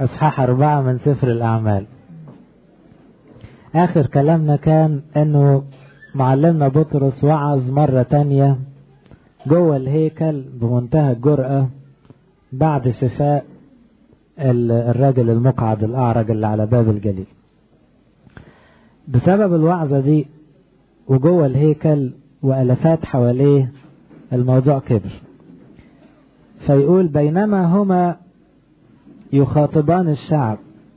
اصحاح أربعة من سفر الأعمال آخر كلامنا كان أنه معلمنا بطرس وعظ مرة تانية جوه الهيكل بمنتهى الجرأة بعد شفاء الراجل المقعد الأعرج اللي على باب الجليل بسبب الوعظة دي وجوه الهيكل وألفات حواليه الموضوع كبر فيقول بينما هما يخاطبان الشعب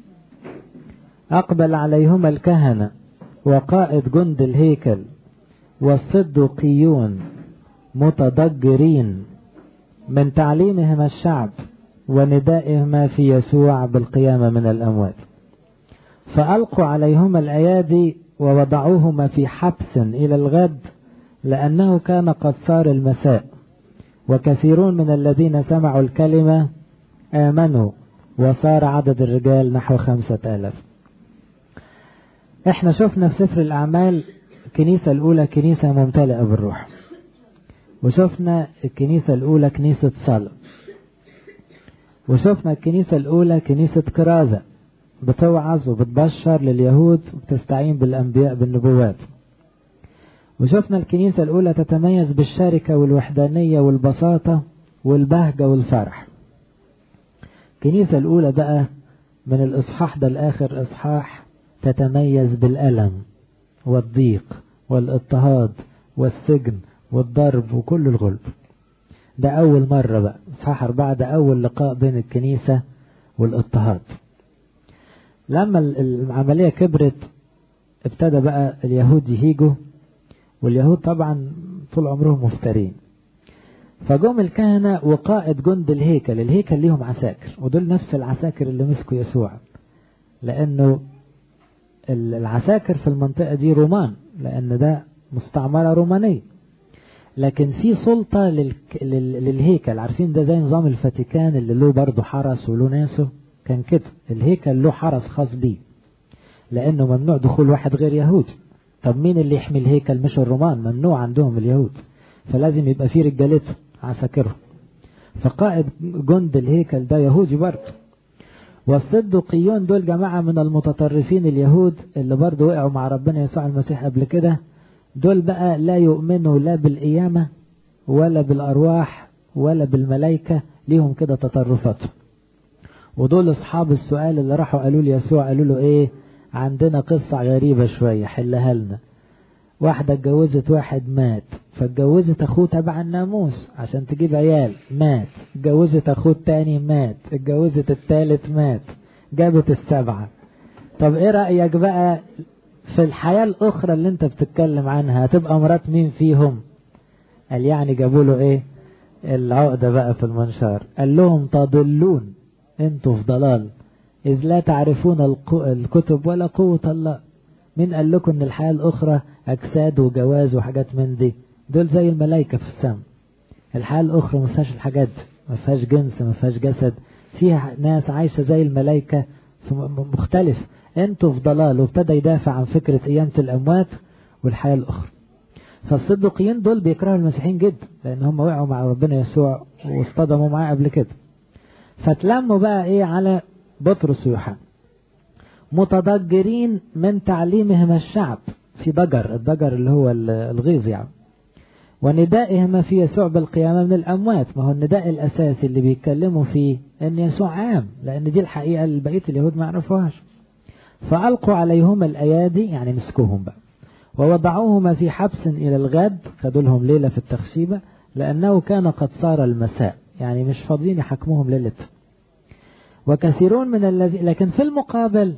أقبل عليهما الكهنة وقائد جند الهيكل والصدقيون متضجرين من تعليمهما الشعب وندائهما في يسوع بالقيامة من الأموات فألقوا عليهما الأيادي ووضعوهما في حبس إلى الغد لأنه كان قد صار المساء وكثيرون من الذين سمعوا الكلمة آمنوا وصار عدد الرجال نحو خمسة آلاف احنا شفنا في سفر الأعمال الكنيسة الأولى كنيسة ممتلئة بالروح وشفنا الكنيسة الأولى كنيسة صلاة وشفنا الكنيسة الأولى كنيسة كرازة بتوعظ وبتبشر لليهود وبتستعين بالأنبياء بالنبوات وشفنا الكنيسة الأولى تتميز بالشركة والوحدانية والبساطة والبهجة والفرح الكنيسة الأولى بقى من الإصحاح ده لآخر إصحاح تتميز بالألم والضيق والاضطهاد والسجن والضرب وكل الغلب ده أول مرة بقى إصحاح أربعة ده أول لقاء بين الكنيسة والاضطهاد لما العملية كبرت ابتدى بقى اليهود يهيجوا واليهود طبعا طول عمرهم مفترين فجم الكهنة وقائد جند الهيكل الهيكل ليهم عساكر ودول نفس العساكر اللي مسكوا يسوع لأنه العساكر في المنطقة دي رومان لأن ده مستعمرة رومانية لكن في سلطة للك... لل... للهيكل عارفين ده زي نظام الفاتيكان اللي له برضه حرس وله ناسه كان كده الهيكل له حرس خاص بيه لأنه ممنوع دخول واحد غير يهودي طب مين اللي يحمي الهيكل مش الرومان ممنوع عندهم اليهود فلازم يبقى فيه رجالته عساكرهم فقائد جند الهيكل ده يهودي برضه والصدقيون دول جماعة من المتطرفين اليهود اللي برضه وقعوا مع ربنا يسوع المسيح قبل كده دول بقى لا يؤمنوا لا بالقيامة ولا بالأرواح ولا بالملائكة ليهم كده تطرفات ودول أصحاب السؤال اللي راحوا قالوا ليسوع قالوا له إيه عندنا قصة غريبة شوية حلها لنا واحدة اتجوزت واحد مات فاتجوزت اخوه تبع الناموس عشان تجيب عيال مات اتجوزت اخوه التاني مات اتجوزت التالت مات جابت السبعة طب ايه رأيك بقى في الحياة الاخرى اللي انت بتتكلم عنها هتبقى مرات مين فيهم قال يعني جابوا له ايه العقدة بقى في المنشار قال لهم تضلون انتوا في ضلال إذ لا تعرفون الكتب ولا قوة الله مين قال لكم ان الحياة الاخرى اجساد وجواز وحاجات من دي دول زي الملائكة في السماء الحياة الاخرى ما فيهاش الحاجات دي ما فيهاش جنس ما فيهاش جسد فيها ناس عايشة زي الملائكة مختلف انتوا في ضلال وابتدى يدافع عن فكرة قيامة الاموات والحياة الاخرى فالصدقيين دول بيكرهوا المسيحيين جدا لان هم وقعوا مع ربنا يسوع واصطدموا معاه قبل كده فتلموا بقى ايه على بطرس ويوحنا متضجرين من تعليمهما الشعب في ضجر الضجر اللي هو الغيظ يعني وندائهما في يسوع بالقيامة من الأموات ما هو النداء الأساسي اللي بيتكلموا فيه أن يسوع عام لأن دي الحقيقة اللي بقية اليهود ما يعرفوهاش فألقوا عليهما الأيادي يعني مسكوهم بقى ووضعوهما في حبس إلى الغد خدوا لهم ليلة في التخشيبة لأنه كان قد صار المساء يعني مش فاضيين يحكموهم ليلة وكثيرون من الذين لكن في المقابل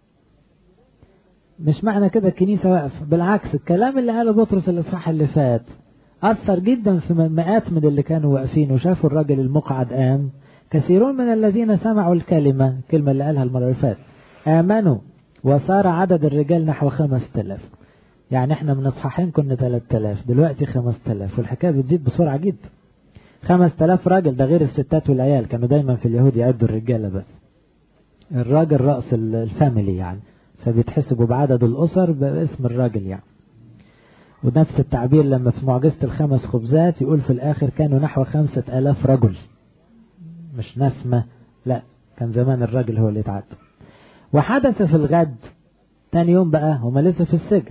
مش معنى كده الكنيسة واقفة بالعكس الكلام اللي قاله بطرس الإصحاح اللي فات أثر جدا في مئات من اللي كانوا واقفين وشافوا الراجل المقعد قام كثيرون من الذين سمعوا الكلمة الكلمة اللي قالها المرة اللي فاتت آمنوا وصار عدد الرجال نحو خمس تلاف يعني احنا من اصحاحين كنا تلات تلاف دلوقتي خمس تلاف والحكاية بتزيد بسرعة جدا خمس تلاف راجل ده غير الستات والعيال كانوا دايما في اليهود يعدوا الرجالة بس الراجل رأس الفاميلي يعني فبيتحسبوا بعدد الأسر باسم الراجل يعني ونفس التعبير لما في معجزة الخمس خبزات يقول في الآخر كانوا نحو خمسة ألاف رجل مش نسمة لا كان زمان الراجل هو اللي يتعدى وحدث في الغد تاني يوم بقى هم لسه في السجن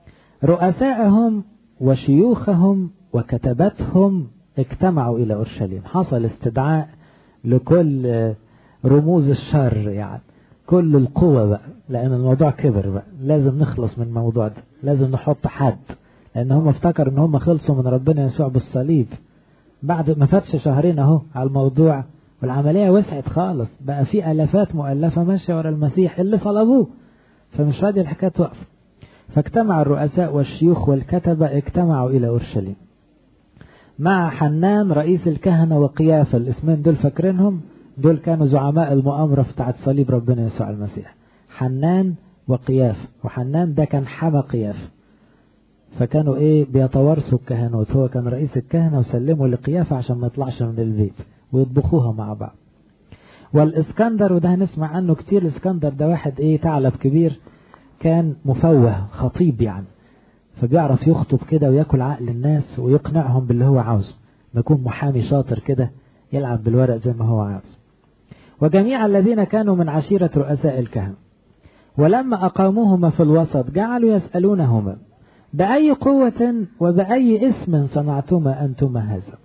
رؤسائهم وشيوخهم وكتبتهم اجتمعوا إلى أورشليم حصل استدعاء لكل رموز الشر يعني كل القوة بقى لأن الموضوع كبر بقى لازم نخلص من الموضوع ده لازم نحط حد لأن هم افتكروا إن هم خلصوا من ربنا يسوع بالصليب بعد ما فاتش شهرين أهو على الموضوع والعملية وسعت خالص بقى في ألافات مؤلفة ماشية ورا المسيح اللي طلبوه فمش راضي الحكاية توقف فاجتمع الرؤساء والشيوخ والكتبة اجتمعوا إلى أورشليم مع حنان رئيس الكهنة وقيافة الاسمين دول فاكرينهم دول كانوا زعماء المؤامرة بتاعت صليب ربنا يسوع المسيح حنان وقياف وحنان ده كان حمى قياف فكانوا ايه بيتوارثوا الكهنوت هو كان رئيس الكهنة وسلموا لقيافة عشان ما يطلعش من البيت ويطبخوها مع بعض والاسكندر وده هنسمع عنه كتير الاسكندر ده واحد ايه ثعلب كبير كان مفوه خطيب يعني فبيعرف يخطب كده وياكل عقل الناس ويقنعهم باللي هو عاوزه ما يكون محامي شاطر كده يلعب بالورق زي ما هو عاوز وجميع الذين كانوا من عشيرة رؤساء الكهنة ولما أقاموهما في الوسط جعلوا يسألونهما بأي قوة وبأي اسم صنعتما أنتما هذا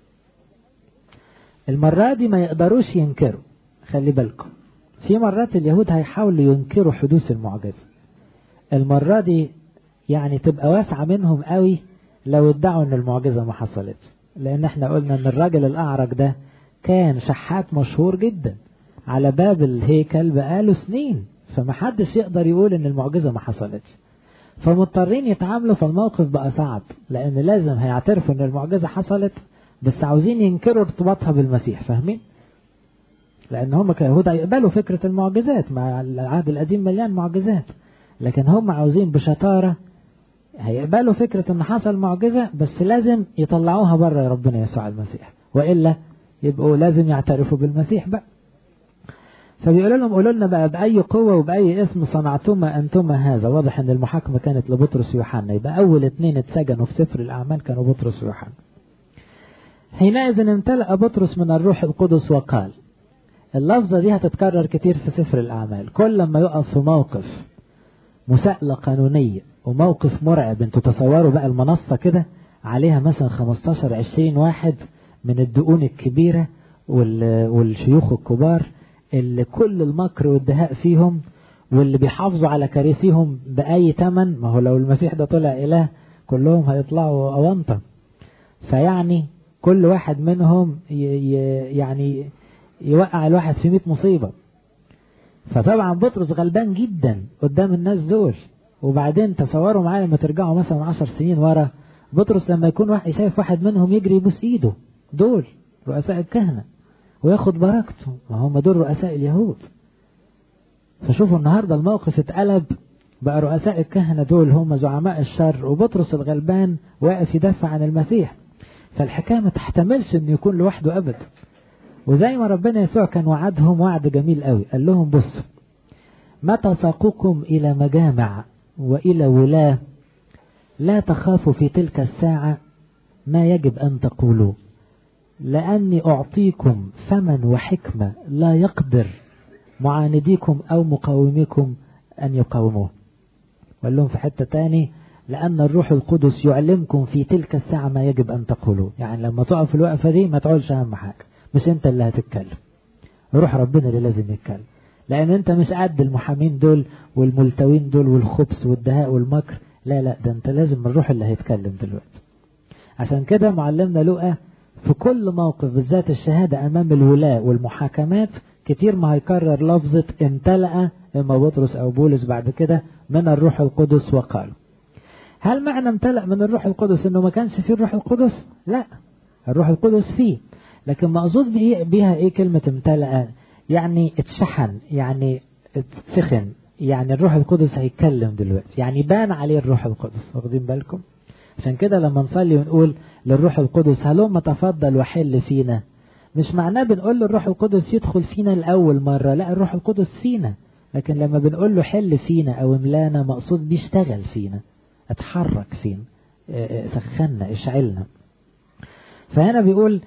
المرة دي ما يقدروش ينكروا خلي بالكم في مرات اليهود هيحاولوا ينكروا حدوث المعجزة المرة دي يعني تبقى واسعة منهم قوي لو ادعوا ان المعجزة ما حصلتش لان احنا قلنا ان الراجل الاعرج ده كان شحات مشهور جدا على باب الهيكل بقاله سنين فمحدش يقدر يقول ان المعجزة ما حصلتش فمضطرين يتعاملوا فالموقف بقى صعب لان لازم هيعترفوا ان المعجزة حصلت بس عاوزين ينكروا ارتباطها بالمسيح فاهمين لان هم كيهود يقبلوا فكرة المعجزات مع العهد القديم مليان معجزات لكن هم عاوزين بشطارة هيقبلوا فكرة ان حصل معجزة بس لازم يطلعوها بره ربنا يسوع المسيح وإلا يبقوا لازم يعترفوا بالمسيح بقى فبيقولوا لهم قولوا لنا بقى بأي قوة وبأي اسم صنعتما أنتما هذا واضح ان المحاكمة كانت لبطرس ويوحنا يبقى أول اتنين اتسجنوا في سفر الأعمال كانوا بطرس ويوحنا حينئذ امتلأ بطرس من الروح القدس وقال اللفظة دي هتتكرر كتير في سفر الأعمال كل لما يقف في موقف مساءلة قانونية وموقف مرعب انتوا تصوروا بقى المنصة كده عليها مثلا 15 20 واحد من الدقون الكبيرة والشيوخ الكبار اللي كل المكر والدهاء فيهم واللي بيحافظوا على كراسيهم بأي تمن ما هو لو المسيح ده طلع إله كلهم هيطلعوا أونطة فيعني كل واحد منهم يعني يوقع الواحد في 100 مصيبة فطبعا بطرس غلبان جدا قدام الناس دول وبعدين تصوروا معايا لما ترجعوا مثلا عشر سنين ورا بطرس لما يكون واحد شايف واحد منهم يجري يبوس ايده دول رؤساء الكهنة وياخد بركته ما هم دول رؤساء اليهود فشوفوا النهاردة الموقف اتقلب بقى رؤساء الكهنة دول هم زعماء الشر وبطرس الغلبان واقف يدافع عن المسيح فالحكاية ما تحتملش انه يكون لوحده ابدا وزي ما ربنا يسوع كان وعدهم وعد جميل قوي قال لهم بصوا متى ساقكم إلى مجامع وإلى ولاة لا تخافوا في تلك الساعة ما يجب أن تقولوا لأني أعطيكم ثمن وحكمة لا يقدر معانديكم أو مقاوميكم أن يقاوموه وقال لهم في حتة تاني لأن الروح القدس يعلمكم في تلك الساعة ما يجب أن تقولوا يعني لما تقف في الوقفة دي ما تقولش أهم حاجة مش أنت اللي هتتكلم روح ربنا اللي لازم يتكلم لأن أنت مش قد المحامين دول والملتوين دول والخبث والدهاء والمكر لا لا ده أنت لازم الروح اللي هيتكلم دلوقتي عشان كده معلمنا لقى في كل موقف بالذات الشهادة أمام الولاة والمحاكمات كتير ما هيكرر لفظة امتلأ إما بطرس أو بولس بعد كده من الروح القدس وقال هل معنى امتلأ من الروح القدس إنه ما كانش فيه الروح القدس؟ لا الروح القدس فيه لكن مقصود بيها إيه كلمة امتلأ؟ يعني اتشحن يعني اتسخن يعني الروح القدس هيتكلم دلوقتي يعني بان عليه الروح القدس واخدين بالكم عشان كده لما نصلي ونقول للروح القدس هلما تفضل وحل فينا مش معناه بنقول للروح القدس يدخل فينا الأول مرة لا الروح القدس فينا لكن لما بنقول له حل فينا أو املانا مقصود بيشتغل فينا اتحرك فينا سخنا اشعلنا فهنا بيقول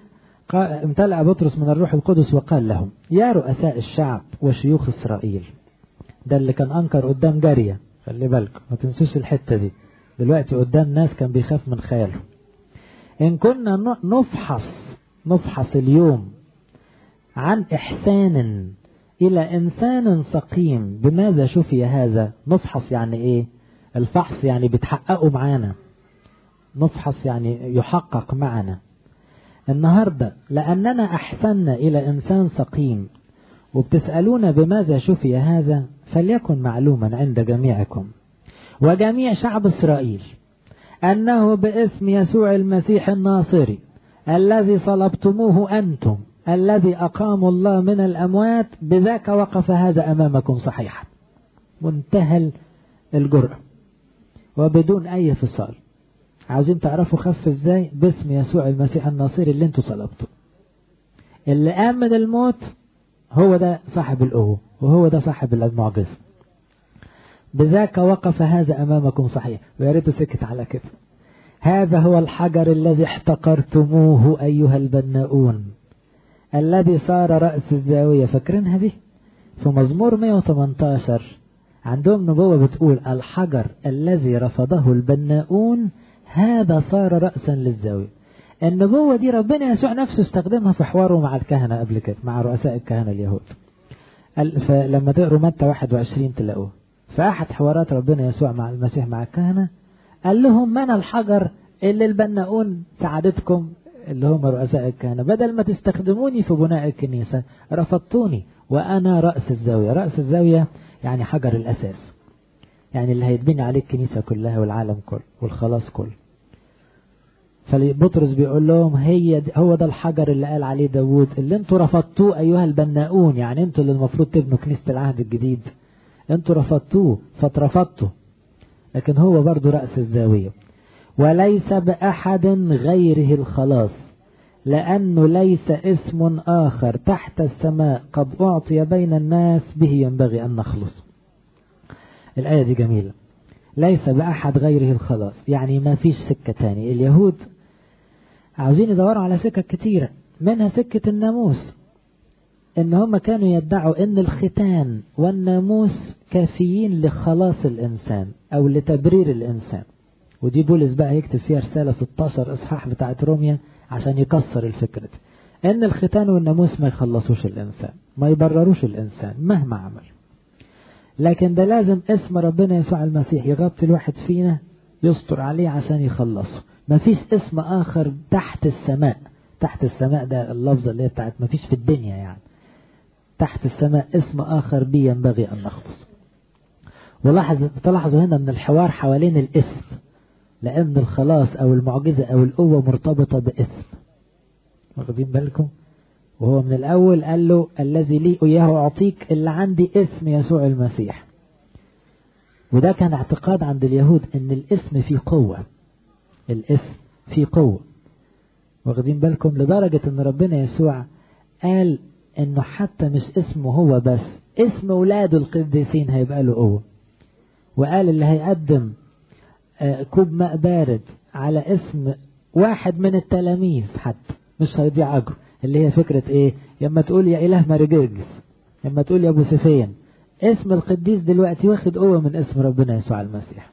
امتلأ بطرس من الروح القدس وقال لهم يا رؤساء الشعب وشيوخ إسرائيل ده اللي كان أنكر قدام جارية خلي بالكم ما تنسوش الحتة دي دلوقتي قدام ناس كان بيخاف من خياله إن كنا نفحص نفحص اليوم عن إحسان إلى إنسان سقيم بماذا شفي هذا نفحص يعني إيه الفحص يعني بتحققوا معانا نفحص يعني يحقق معنا النهاردة لأننا أحسننا إلى إنسان سقيم وبتسألون بماذا شفي هذا فليكن معلوما عند جميعكم وجميع شعب إسرائيل أنه باسم يسوع المسيح الناصري الذي صلبتموه أنتم الذي أقام الله من الأموات بذاك وقف هذا أمامكم صحيحا منتهى الجرأة وبدون أي فصال عاوزين تعرفوا خف ازاي باسم يسوع المسيح الناصري اللي انتوا صلبتوا اللي قام من الموت هو ده صاحب القوة وهو ده صاحب المعجزة بذاك وقف هذا أمامكم صحيح ويا ريت سكت على كده هذا هو الحجر الذي احتقرتموه أيها البناؤون الذي صار رأس الزاوية فاكرينها دي في مزمور 118 عندهم نبوة بتقول الحجر الذي رفضه البناؤون هذا صار رأسا للزاوية النبوة دي ربنا يسوع نفسه استخدمها في حواره مع الكهنة قبل كده مع رؤساء الكهنة اليهود فلما تقروا متى 21 تلاقوه في أحد حوارات ربنا يسوع مع المسيح مع الكهنة قال لهم من الحجر اللي البناؤون سعادتكم اللي هم رؤساء الكهنة بدل ما تستخدموني في بناء الكنيسة رفضتوني وأنا رأس الزاوية رأس الزاوية يعني حجر الأساس يعني اللي هيتبني عليه الكنيسة كلها والعالم كله والخلاص كله فبطرس بيقول لهم هي هو ده الحجر اللي قال عليه داوود اللي انتوا رفضتوه ايها البناؤون يعني انتوا اللي المفروض تبنوا كنيسة العهد الجديد انتوا رفضتوه فاترفضتوا لكن هو برضو رأس الزاوية وليس بأحد غيره الخلاص لأنه ليس اسم آخر تحت السماء قد أعطي بين الناس به ينبغي أن نخلص الآية دي جميلة ليس بأحد غيره الخلاص يعني ما فيش سكة تاني اليهود عاوزين يدوروا على سكك كتيرة منها سكة الناموس ان هم كانوا يدعوا ان الختان والناموس كافيين لخلاص الانسان او لتبرير الانسان ودي بولس بقى يكتب فيها رسالة 16 اصحاح بتاعت روميا عشان يكسر الفكرة دي ان الختان والناموس ما يخلصوش الانسان ما يبرروش الانسان مهما عمل لكن ده لازم اسم ربنا يسوع المسيح يغطي الواحد فينا يستر عليه عشان يخلصه مفيش اسم آخر تحت السماء تحت السماء ده اللفظة اللي هي بتاعت مفيش في الدنيا يعني تحت السماء اسم آخر بي ينبغي أن نخلص ولاحظ تلاحظوا هنا من الحوار حوالين الاسم لأن الخلاص أو المعجزة أو القوة مرتبطة باسم واخدين بالكم وهو من الأول قال له الذي لي إياه أعطيك اللي عندي اسم يسوع المسيح وده كان اعتقاد عند اليهود ان الاسم فيه قوة الاسم فيه قوة واخدين بالكم لدرجة ان ربنا يسوع قال انه حتى مش اسمه هو بس اسم ولاده القديسين هيبقى له قوة وقال اللي هيقدم كوب ماء بارد على اسم واحد من التلاميذ حتى مش هيضيع اجره اللي هي فكرة ايه لما تقول يا اله مارجرجس لما تقول يا ابو سفيان اسم القديس دلوقتي واخد قوة من اسم ربنا يسوع المسيح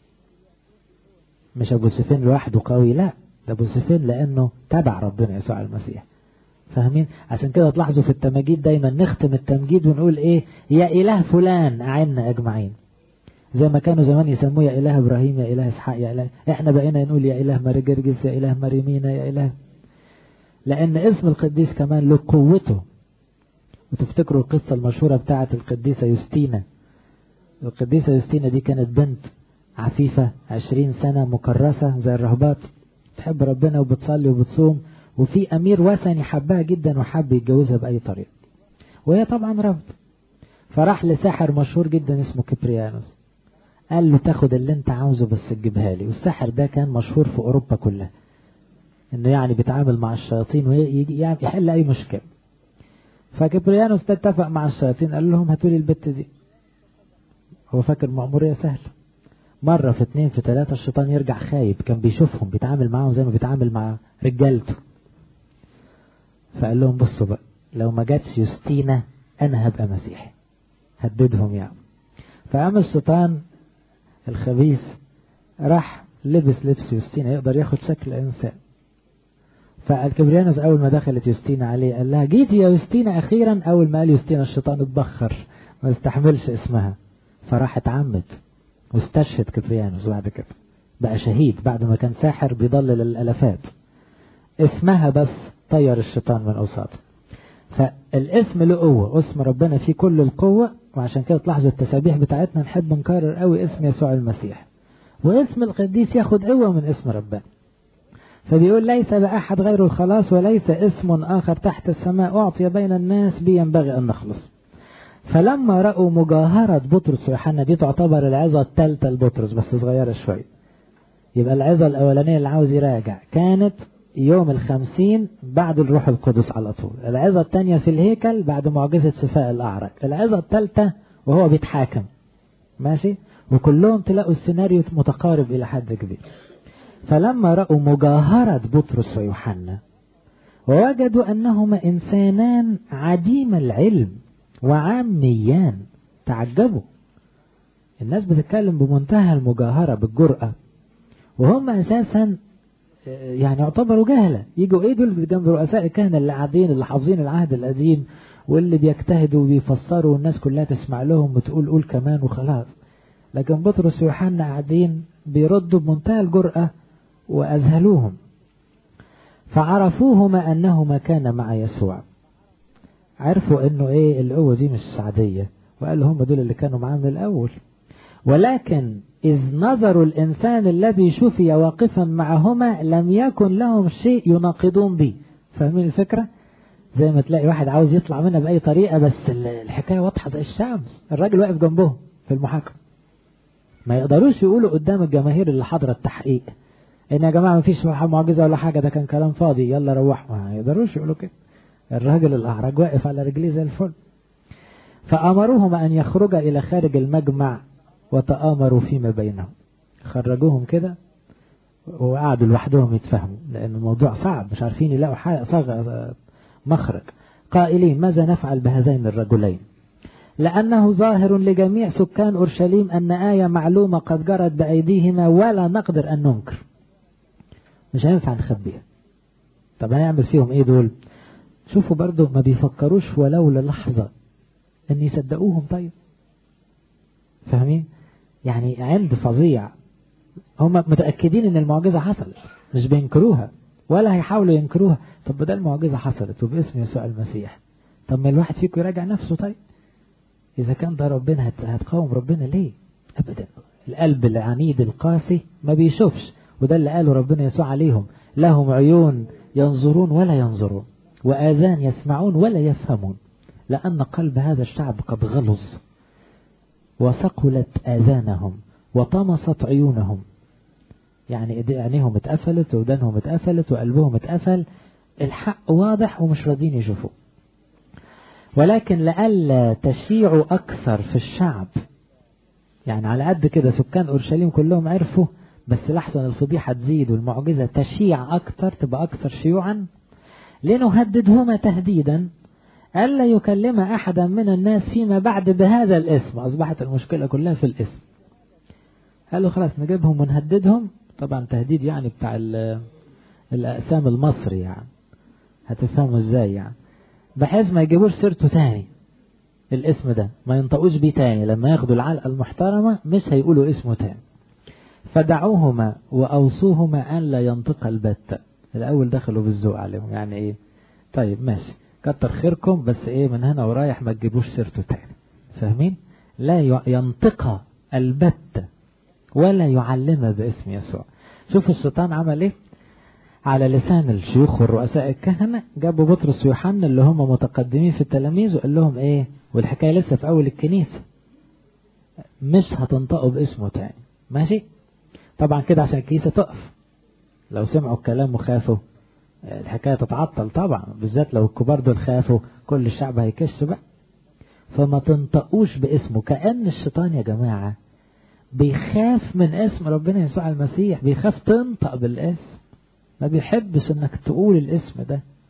مش ابو سفين لوحده قوي لا ده ابو سفين لانه تبع ربنا يسوع المسيح فاهمين عشان كده تلاحظوا في التماجيد دايما نختم التمجيد ونقول ايه يا اله فلان اعنا اجمعين زي ما كانوا زمان يسموه يا اله ابراهيم يا اله اسحاق يا اله احنا بقينا نقول يا اله مارجرجس يا اله مريمينا يا اله لان اسم القديس كمان له قوته وتفتكروا القصة المشهورة بتاعة القديسة يوستينا القديسة يوستينا دي كانت بنت عفيفة عشرين سنة مكرسة زي الرهبات تحب ربنا وبتصلي وبتصوم وفي أمير وثني حبها جدا وحب يتجوزها بأي طريقة وهي طبعا رفض فراح لساحر مشهور جدا اسمه كبريانوس قال له تاخد اللي انت عاوزه بس تجيبها لي والساحر ده كان مشهور في أوروبا كلها انه يعني بيتعامل مع الشياطين ويحل أي مشكلة فكبريانوس اتفق مع الشياطين قال لهم هاتوا لي البت دي هو فاكر مأمورية سهلة مرة في اتنين في تلاتة الشيطان يرجع خايب كان بيشوفهم بيتعامل معاهم زي ما بيتعامل مع رجالته فقال لهم بصوا بقى لو ما جاتش يوستينا انا هبقى مسيحي هددهم يعني فقام الشيطان الخبيث راح لبس لبس يوستينا يقدر ياخد شكل انسان فالكبريانوس اول ما دخلت يوستينا عليه قال لها جيتي يا يوستينا اخيرا اول ما قال يوستينا الشيطان اتبخر ما استحملش اسمها فراح اتعمد واستشهد كبريانوس بعد كده بقى شهيد بعد ما كان ساحر بيضلل الالافات اسمها بس طير الشيطان من اوساطه فالاسم له قوة اسم ربنا فيه كل القوة وعشان كده تلاحظوا التسابيح بتاعتنا نحب نكرر قوي اسم يسوع المسيح واسم القديس ياخد قوة من اسم ربنا فبيقول ليس بأحد غير الخلاص وليس اسم آخر تحت السماء أعطي بين الناس بي ينبغي أن نخلص فلما رأوا مجاهرة بطرس ويوحنا دي تعتبر العظة الثالثة لبطرس بس صغيرة شوية يبقى العظة الأولانية اللي عاوز يراجع كانت يوم الخمسين بعد الروح القدس على طول العظة الثانية في الهيكل بعد معجزة شفاء الأعرج العظة الثالثة وهو بيتحاكم ماشي وكلهم تلاقوا السيناريو متقارب إلى حد كبير فلما رأوا مجاهرة بطرس ويوحنا ووجدوا أنهما إنسانان عديم العلم وعاميان تعجبوا الناس بتتكلم بمنتهى المجاهرة بالجرأة وهم أساسا يعني يعتبروا جهلة يجوا ايه دول جنب رؤساء الكهنة اللي قاعدين اللي حافظين العهد القديم واللي بيجتهدوا وبيفسروا والناس كلها تسمع لهم وتقول قول كمان وخلاص لكن بطرس ويوحنا قاعدين بيردوا بمنتهى الجرأة وأذهلوهم فعرفوهما أنهما كان مع يسوع عرفوا أنه إيه القوة دي مش عادية وقالوا هم دول اللي كانوا معاه من الأول ولكن إذ نظروا الإنسان الذي شفي واقفا معهما لم يكن لهم شيء يناقضون به فاهمين الفكرة؟ زي ما تلاقي واحد عاوز يطلع منها بأي طريقة بس الحكاية واضحة زي الشمس الراجل واقف جنبهم في المحاكمة ما يقدروش يقولوا قدام الجماهير اللي حاضرة التحقيق ان يا جماعة ما فيش معجزة ولا حاجة ده كان كلام فاضي يلا روحوا ما يقدروش يقولوا كده الراجل الأعرج واقف على رجليه زي الفل فأمروهما أن يخرجا إلى خارج المجمع وتآمروا فيما بينهم خرجوهم كده وقعدوا لوحدهم يتفهموا لأن الموضوع صعب مش عارفين يلاقوا حاجة مخرج قائلين ماذا نفعل بهذين الرجلين لأنه ظاهر لجميع سكان أورشليم أن آية معلومة قد جرت بأيديهما ولا نقدر أن ننكر مش هينفع نخبيها طب هنعمل فيهم ايه دول شوفوا برضو ما بيفكروش ولو للحظة ان يصدقوهم طيب فاهمين يعني عند فظيع هم متأكدين ان المعجزة حصلت مش بينكروها ولا هيحاولوا ينكروها طب بدل المعجزة حصلت وباسم يسوع المسيح طب ما الواحد فيكم يراجع نفسه طيب إذا كان ده ربنا هتقاوم ربنا ليه أبدا القلب العنيد القاسي ما بيشوفش وده اللي قاله ربنا يسوع عليهم لهم عيون ينظرون ولا ينظرون وآذان يسمعون ولا يفهمون لأن قلب هذا الشعب قد غلظ وثقلت آذانهم وطمست عيونهم يعني عينيهم اتقفلت ودانهم اتقفلت وقلبهم اتقفل الحق واضح ومش راضيين يشوفوه ولكن لئلا تشيعوا أكثر في الشعب يعني على قد كده سكان أورشليم كلهم عرفوا بس لحظة الفضيحة تزيد والمعجزة تشيع أكثر تبقى أكثر شيوعا لنهددهما تهديدا ألا يكلم أحدا من الناس فيما بعد بهذا الاسم أصبحت المشكلة كلها في الاسم قالوا خلاص نجيبهم ونهددهم طبعا تهديد يعني بتاع الأقسام المصري يعني هتفهموا ازاي يعني بحيث ما يجيبوش سيرته تاني الاسم ده ما ينطقوش بيه تاني لما ياخدوا العلقة المحترمة مش هيقولوا اسمه تاني فدعوهما وأوصوهما أن لا ينطق البتة الأول دخلوا بالذوق عليهم يعني إيه طيب ماشي كتر خيركم بس إيه من هنا ورايح ما تجيبوش سيرته تاني فاهمين لا ينطق البتة ولا يعلمها باسم يسوع شوف الشيطان عمل ايه على لسان الشيوخ والرؤساء الكهنة جابوا بطرس ويوحنا اللي هم متقدمين في التلاميذ وقال لهم ايه والحكاية لسه في اول الكنيسة مش هتنطقوا باسمه تاني ماشي طبعا كده عشان الكنيسة تقف لو سمعوا الكلام وخافوا الحكاية تتعطل طبعا بالذات لو الكبار دول خافوا كل الشعب هيكش بقى فما تنطقوش باسمه كأن الشيطان يا جماعة بيخاف من اسم ربنا يسوع المسيح بيخاف تنطق بالاسم ما بيحبش انك تقول الاسم ده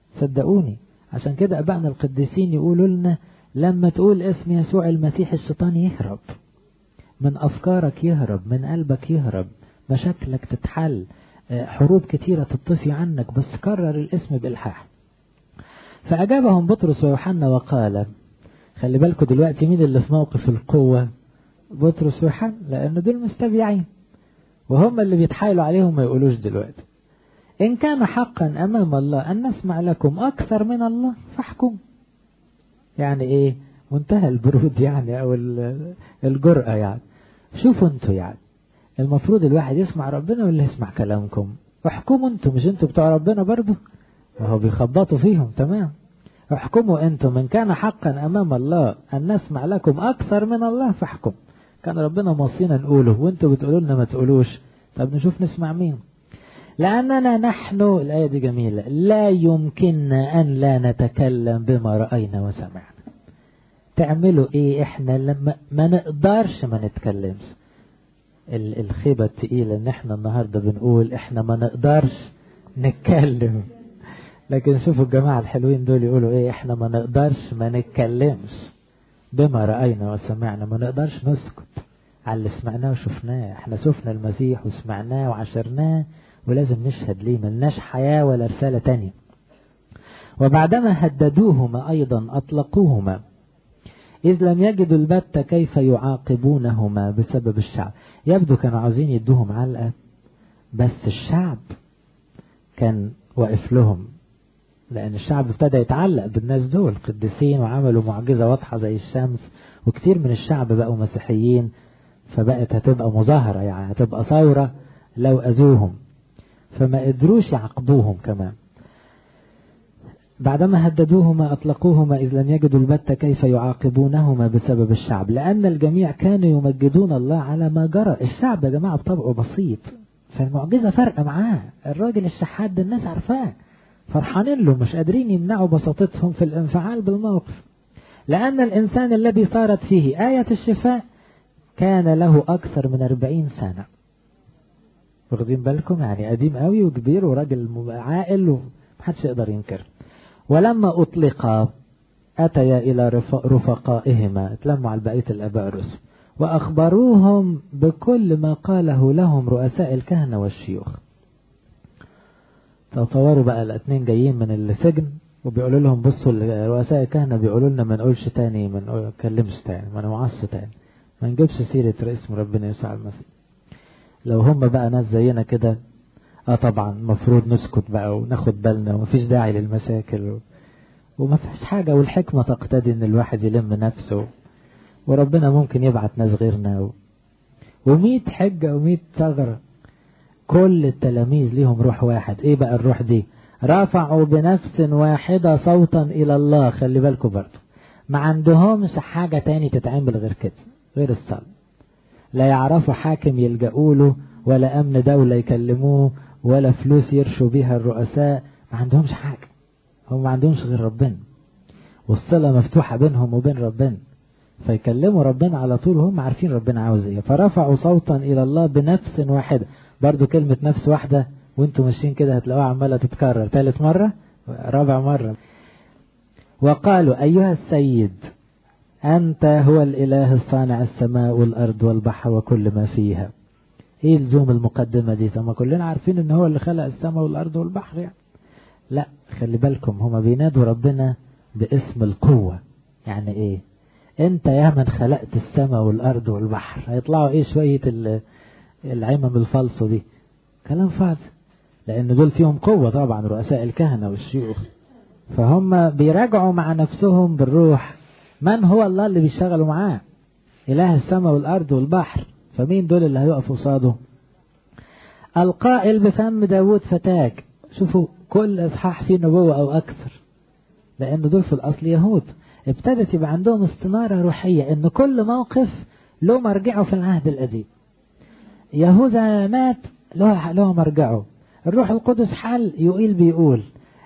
صدقوني عشان كده أبائنا القديسين يقولوا لنا لما تقول اسم يسوع المسيح الشيطان يهرب من أفكارك يهرب من قلبك يهرب مشاكلك تتحل حروب كتيرة تطفي عنك بس كرر الاسم بإلحاح فأجابهم بطرس ويوحنا وقال خلي بالكم دلوقتي مين اللي في موقف القوة بطرس ويوحنا لأن دول مستبيعين وهم اللي بيتحايلوا عليهم ما يقولوش دلوقتي إن كان حقا أمام الله أن نسمع لكم أكثر من الله فاحكم يعني إيه منتهى البرود يعني أو الجرأة يعني شوفوا انتوا يعني المفروض الواحد يسمع ربنا ولا يسمع كلامكم احكموا انتوا مش انتوا بتوع ربنا برضو وهو بيخبطوا فيهم تمام احكموا انتم من كان حقا امام الله ان نسمع لكم اكثر من الله فاحكم كان ربنا موصينا نقوله وانتوا بتقولوا لنا ما تقولوش طب نشوف نسمع مين لأننا نحن الآية دي جميلة لا يمكننا أن لا نتكلم بما رأينا وسمعنا تعملوا ايه احنا لما ما نقدرش ما نتكلمش الخيبة التقيلة ان احنا النهاردة بنقول احنا ما نقدرش نتكلم لكن شوفوا الجماعة الحلوين دول يقولوا ايه احنا ما نقدرش ما نتكلمش بما رأينا وسمعنا ما نقدرش نسكت على اللي سمعناه وشفناه احنا شفنا المسيح وسمعناه وعشرناه ولازم نشهد ليه ملناش حياة ولا رسالة تانية وبعدما هددوهما أيضا أطلقوهما إذ لم يجدوا البتة كيف يعاقبونهما بسبب الشعب يبدو كانوا عاوزين يدوهم علقة بس الشعب كان واقف لهم لأن الشعب ابتدى يتعلق بالناس دول قديسين وعملوا معجزة واضحة زي الشمس وكتير من الشعب بقوا مسيحيين فبقت هتبقى مظاهرة يعني هتبقى ثورة لو أذوهم فما قدروش يعاقبوهم كمان بعدما هددوهما أطلقوهما إذ لم يجدوا البتة كيف يعاقبونهما بسبب الشعب لأن الجميع كانوا يمجدون الله على ما جرى الشعب يا جماعة بطبعه بسيط فالمعجزة فرق معاه الراجل الشحات ده الناس عارفاه فرحانين له مش قادرين يمنعوا بساطتهم في الانفعال بالموقف لأن الإنسان الذي صارت فيه آية الشفاء كان له أكثر من أربعين سنة واخدين بالكم يعني قديم قوي وكبير وراجل عاقل ومحدش يقدر ينكر ولما أطلقا أتيا إلى رفقائهما اتلموا على بقية الآباء الرسل وأخبروهم بكل ما قاله لهم رؤساء الكهنة والشيوخ تصوروا بقى الاثنين جايين من السجن وبيقولوا لهم بصوا رؤساء الكهنة بيقولوا لنا ما نقولش تاني ما نتكلمش تاني ما نوعظش تاني ما نجيبش سيرة اسم ربنا يسوع المسيح لو هم بقى ناس زينا كده اه طبعا المفروض نسكت بقى وناخد بالنا ومفيش داعي للمشاكل و... وما فيش حاجة والحكمة تقتضي ان الواحد يلم نفسه وربنا ممكن يبعت ناس غيرنا و... وميت حجة وميت ثغرة كل التلاميذ ليهم روح واحد ايه بقى الروح دي رفعوا بنفس واحدة صوتا الى الله خلي بالكم برضه ما عندهمش حاجة تاني تتعمل غير كده غير الصلاة لا يعرفوا حاكم يلجأوا له ولا أمن دولة يكلموه ولا فلوس يرشوا بيها الرؤساء ما عندهمش حاجة هم ما عندهمش غير ربنا والصلة مفتوحة بينهم وبين ربنا فيكلموا ربنا على طول وهم عارفين ربنا عاوز ايه فرفعوا صوتا الى الله بنفس واحدة برضو كلمة نفس واحدة وانتم ماشيين كده هتلاقوها عمالة تتكرر ثالث مرة رابع مرة وقالوا ايها السيد أنت هو الإله الصانع السماء والأرض والبحر وكل ما فيها إيه لزوم المقدمة دي ثم كلنا عارفين إن هو اللي خلق السماء والأرض والبحر يعني لا خلي بالكم هما بينادوا ربنا باسم القوة يعني إيه أنت يا من خلقت السماء والأرض والبحر هيطلعوا إيه شوية العمم الفالصو دي كلام فاضي لأن دول فيهم قوة طبعا رؤساء الكهنة والشيوخ فهم بيراجعوا مع نفسهم بالروح من هو الله اللي بيشتغلوا معاه إله السماء والأرض والبحر فمين دول اللي هيقفوا قصاده القائل بفم داود فتاك شوفوا كل إصحاح فيه نبوة أو أكثر لأن دول في الأصل يهود ابتدت يبقى عندهم استنارة روحية إن كل موقف له مرجعه في العهد القديم يهوذا مات له له مرجعه الروح القدس حل يقيل بيقول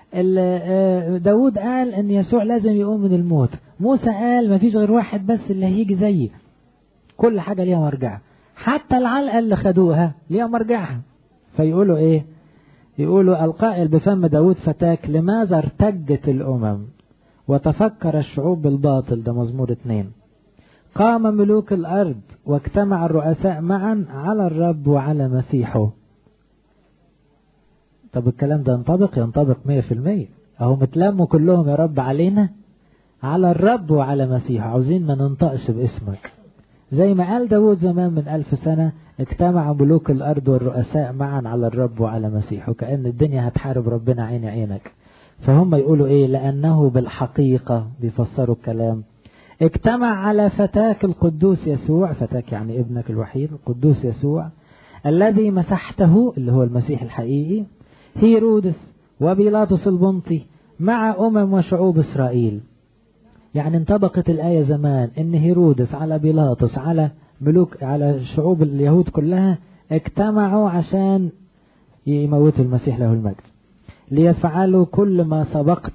داود قال ان يسوع لازم يقوم من الموت موسى قال ما فيش غير واحد بس اللي هيجي زيي كل حاجة ليها مرجعها حتى العلقة اللي خدوها ليها مرجعها فيقولوا ايه يقولوا القائل بفم داود فتاك لماذا ارتجت الأمم وتفكر الشعوب بالباطل ده مزمور اتنين قام ملوك الأرض واجتمع الرؤساء معا على الرب وعلى مسيحه طب الكلام ده ينطبق ينطبق مية في المية اهو متلموا كلهم يا رب علينا على الرب وعلى مسيحه عاوزين ما ننطقش باسمك زي ما قال داود زمان من ألف سنة اجتمع ملوك الأرض والرؤساء معا على الرب وعلى مسيحه كأن الدنيا هتحارب ربنا عين عينك فهم يقولوا ايه لأنه بالحقيقة بيفسروا الكلام اجتمع على فتاك القدوس يسوع فتاك يعني ابنك الوحيد القدوس يسوع الذي مسحته اللي هو المسيح الحقيقي هيرودس وبيلاطس البنطي مع أمم وشعوب إسرائيل يعني انطبقت الآية زمان إن هيرودس على بيلاطس على ملوك على شعوب اليهود كلها اجتمعوا عشان يموتوا المسيح له المجد ليفعلوا كل ما سبقت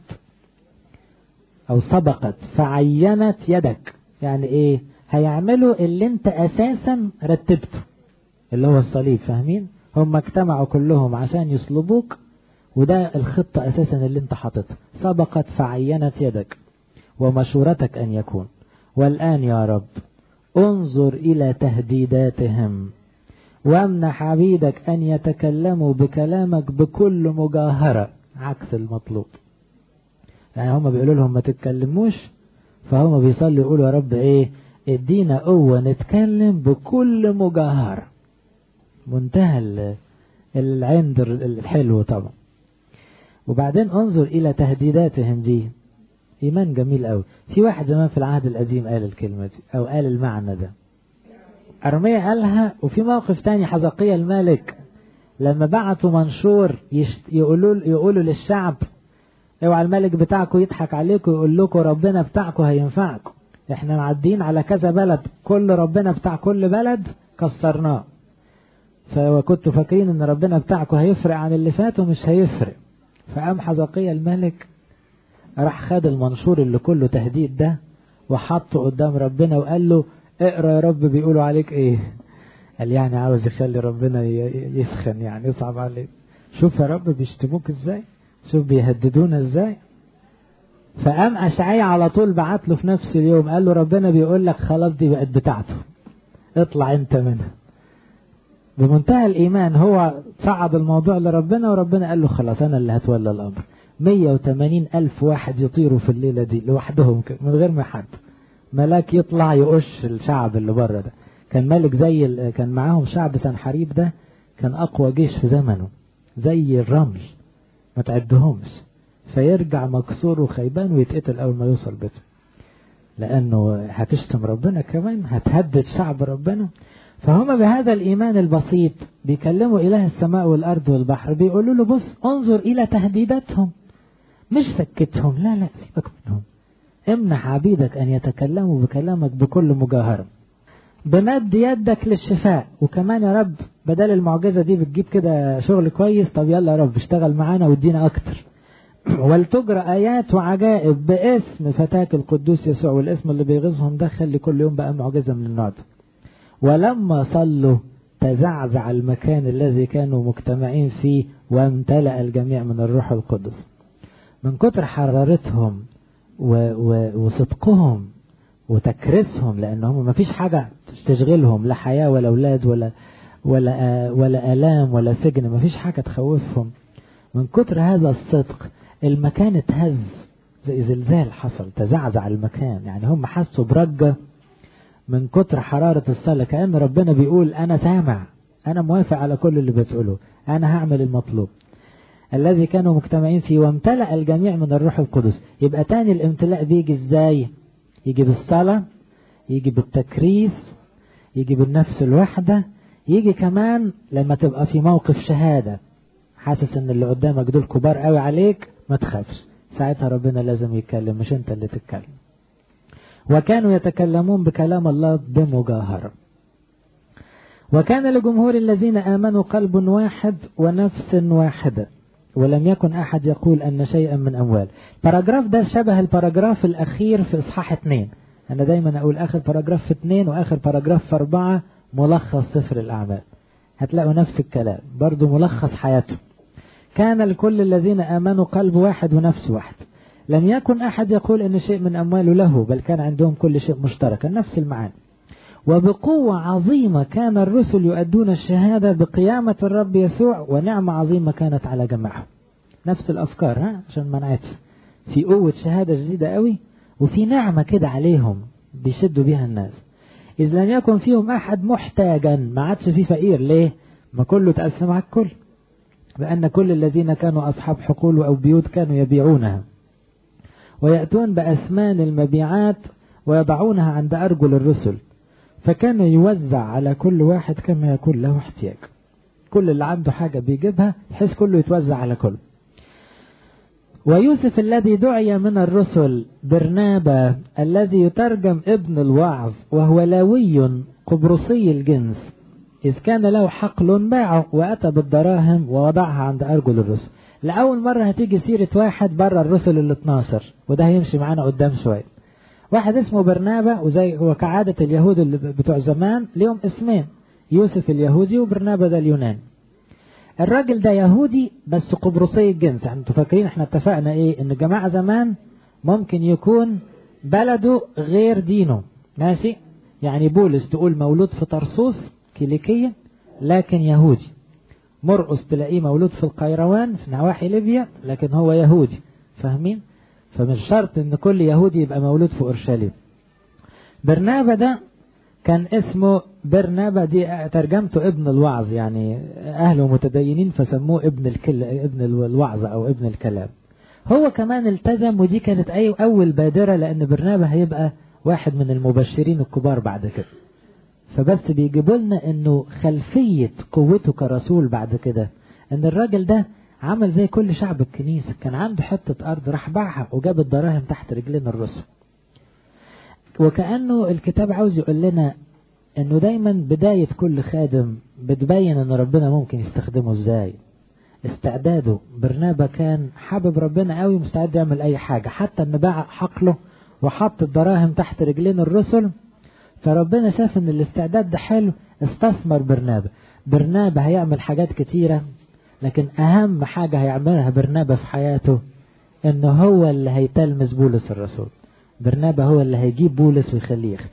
أو سبقت فعينت يدك يعني إيه هيعملوا اللي انت أساسا رتبته اللي هو الصليب فاهمين هم اجتمعوا كلهم عشان يصلبوك وده الخطة أساسا اللي انت حاططها سبقت فعينت يدك ومشورتك أن يكون والآن يا رب انظر إلى تهديداتهم وامنح عبيدك أن يتكلموا بكلامك بكل مجاهرة عكس المطلوب يعني هم بيقولوا لهم ما تتكلموش فهم بيصلوا يقولوا يا رب ايه ادينا قوة نتكلم بكل مجاهرة منتهى العند الحلو طبعا وبعدين انظر الى تهديداتهم دي ايمان جميل قوي في واحد زمان في العهد القديم قال الكلمة دي او قال المعنى ده ارمية قالها وفي موقف تاني حزقية الملك لما بعتوا منشور يشت... يقولوا يقولوا للشعب اوعى الملك بتاعكم يضحك عليكم ويقول لكم ربنا بتاعكم هينفعكم احنا معديين على كذا بلد كل ربنا بتاع كل بلد كسرناه فكنتوا فاكرين ان ربنا بتاعكم هيفرق عن اللي فات ومش هيفرق فقام حزقية الملك راح خد المنشور اللي كله تهديد ده وحطه قدام ربنا وقال له اقرا يا رب بيقولوا عليك ايه قال يعني عاوز يخلي ربنا يسخن يعني يصعب عليك شوف يا رب بيشتموك ازاي شوف بيهددونا ازاي فقام اشعيا على طول بعت له في نفس اليوم قال له ربنا بيقول لك خلاص دي بقت بتاعته اطلع انت منها بمنتهى الايمان هو صعد الموضوع لربنا وربنا قال له خلاص انا اللي هتولى الامر 180 الف واحد يطيروا في الليلة دي لوحدهم من غير ما حد ملاك يطلع يقش الشعب اللي بره ده كان ملك زي كان معاهم شعب سنحريب ده كان اقوى جيش في زمنه زي الرمل ما تعدهمش فيرجع مكسور وخيبان ويتقتل اول ما يوصل بيته لانه هتشتم ربنا كمان هتهدد شعب ربنا فهم بهذا الايمان البسيط بيكلموا اله السماء والارض والبحر بيقولوا له بص انظر الى تهديداتهم مش سكتهم لا لا سيبك منهم امنح عبيدك ان يتكلموا بكلامك بكل مجاهره بمد يدك للشفاء وكمان يا رب بدل المعجزة دي بتجيب كده شغل كويس طب يلا يا رب اشتغل معانا وادينا اكتر ولتجرى ايات وعجائب باسم فتاك القدوس يسوع والاسم اللي بيغيظهم ده خلي كل يوم بقى معجزة من النوع ده ولما صلوا تزعزع المكان الذي كانوا مجتمعين فيه وامتلأ الجميع من الروح القدس من كتر حرارتهم و و وصدقهم وتكريسهم لانهم ما فيش حاجة تشغلهم لا حياة ولا اولاد ولا ولا ولا الام ولا سجن ما فيش حاجة تخوفهم من كتر هذا الصدق المكان اتهز زي زلزال حصل تزعزع المكان يعني هم حسوا برجة من كتر حرارة الصلاة كأن ربنا بيقول أنا سامع أنا موافق على كل اللي بتقوله أنا هعمل المطلوب الذي كانوا مجتمعين فيه وامتلأ الجميع من الروح القدس يبقى تاني الامتلاء بيجي ازاي يجي بالصلاة يجي بالتكريس يجي بالنفس الوحدة يجي كمان لما تبقى في موقف شهادة حاسس ان اللي قدامك دول كبار قوي عليك ما تخافش ساعتها ربنا لازم يتكلم مش انت اللي تتكلم وكانوا يتكلمون بكلام الله بمجاهرة وكان لجمهور الذين آمنوا قلب واحد ونفس واحدة ولم يكن أحد يقول أن شيئا من أموال باراجراف ده شبه الباراجراف الأخير في إصحاح اتنين أنا دايما أقول آخر باراجراف في اتنين وآخر باراجراف في أربعة ملخص سفر الأعمال هتلاقوا نفس الكلام برضو ملخص حياته كان لكل الذين آمنوا قلب واحد ونفس واحد لم يكن أحد يقول أن شيء من أمواله له بل كان عندهم كل شيء مشتركا نفس المعاني وبقوة عظيمة كان الرسل يؤدون الشهادة بقيامة الرب يسوع ونعمة عظيمة كانت على جماعهم نفس الأفكار ها عشان ما نعيدش في قوة شهادة جديدة قوي وفي نعمة كده عليهم بيشدوا بيها الناس إذ لم يكن فيهم أحد محتاجا ما عادش في فقير ليه ما كله تقسم على الكل لأن كل الذين كانوا أصحاب حقول أو بيوت كانوا يبيعونها ويأتون بأثمان المبيعات ويضعونها عند أرجل الرسل فكان يوزع على كل واحد كما يكون له احتياج كل اللي عنده حاجة بيجيبها بحيث كله يتوزع على كله ويوسف الذي دعي من الرسل برنابا الذي يترجم ابن الوعظ وهو لاوي قبرصي الجنس إذ كان له حقل باعه وأتى بالدراهم ووضعها عند أرجل الرسل لأول مرة هتيجي سيرة واحد بره الرسل ال 12 وده هيمشي معانا قدام شوية واحد اسمه برنابا وزي هو كعادة اليهود اللي بتوع زمان ليهم اسمين يوسف اليهودي وبرنابا ده اليوناني الراجل ده يهودي بس قبرصي الجنس يعني انتوا فاكرين احنا اتفقنا ايه ان جماعة زمان ممكن يكون بلده غير دينه ماشي يعني بولس تقول مولود في طرسوس كيليكية لكن يهودي مرقس تلاقيه مولود في القيروان في نواحي ليبيا لكن هو يهودي فاهمين فمش شرط ان كل يهودي يبقى مولود في اورشليم برنابا ده كان اسمه برنابا دي ترجمته ابن الوعظ يعني اهله متدينين فسموه ابن الكل ابن الوعظ او ابن الكلام هو كمان التزم ودي كانت اي اول بادره لان برنابا هيبقى واحد من المبشرين الكبار بعد كده فبس بيجيبوا لنا انه خلفيه قوته كرسول بعد كده ان الراجل ده عمل زي كل شعب الكنيسه كان عنده حته ارض راح باعها وجاب الدراهم تحت رجلين الرسل وكأنه الكتاب عاوز يقول لنا انه دايما بداية كل خادم بتبين ان ربنا ممكن يستخدمه ازاي استعداده برنابا كان حابب ربنا قوي مستعد يعمل اي حاجة حتى ان باع حقله وحط الدراهم تحت رجلين الرسل فربنا شاف ان الاستعداد ده حلو استثمر برنابا برنابا هيعمل حاجات كتيرة لكن اهم حاجة هيعملها برنابا في حياته انه هو اللي هيتلمس بولس الرسول برنابا هو اللي هيجيب بولس ويخليه يخدم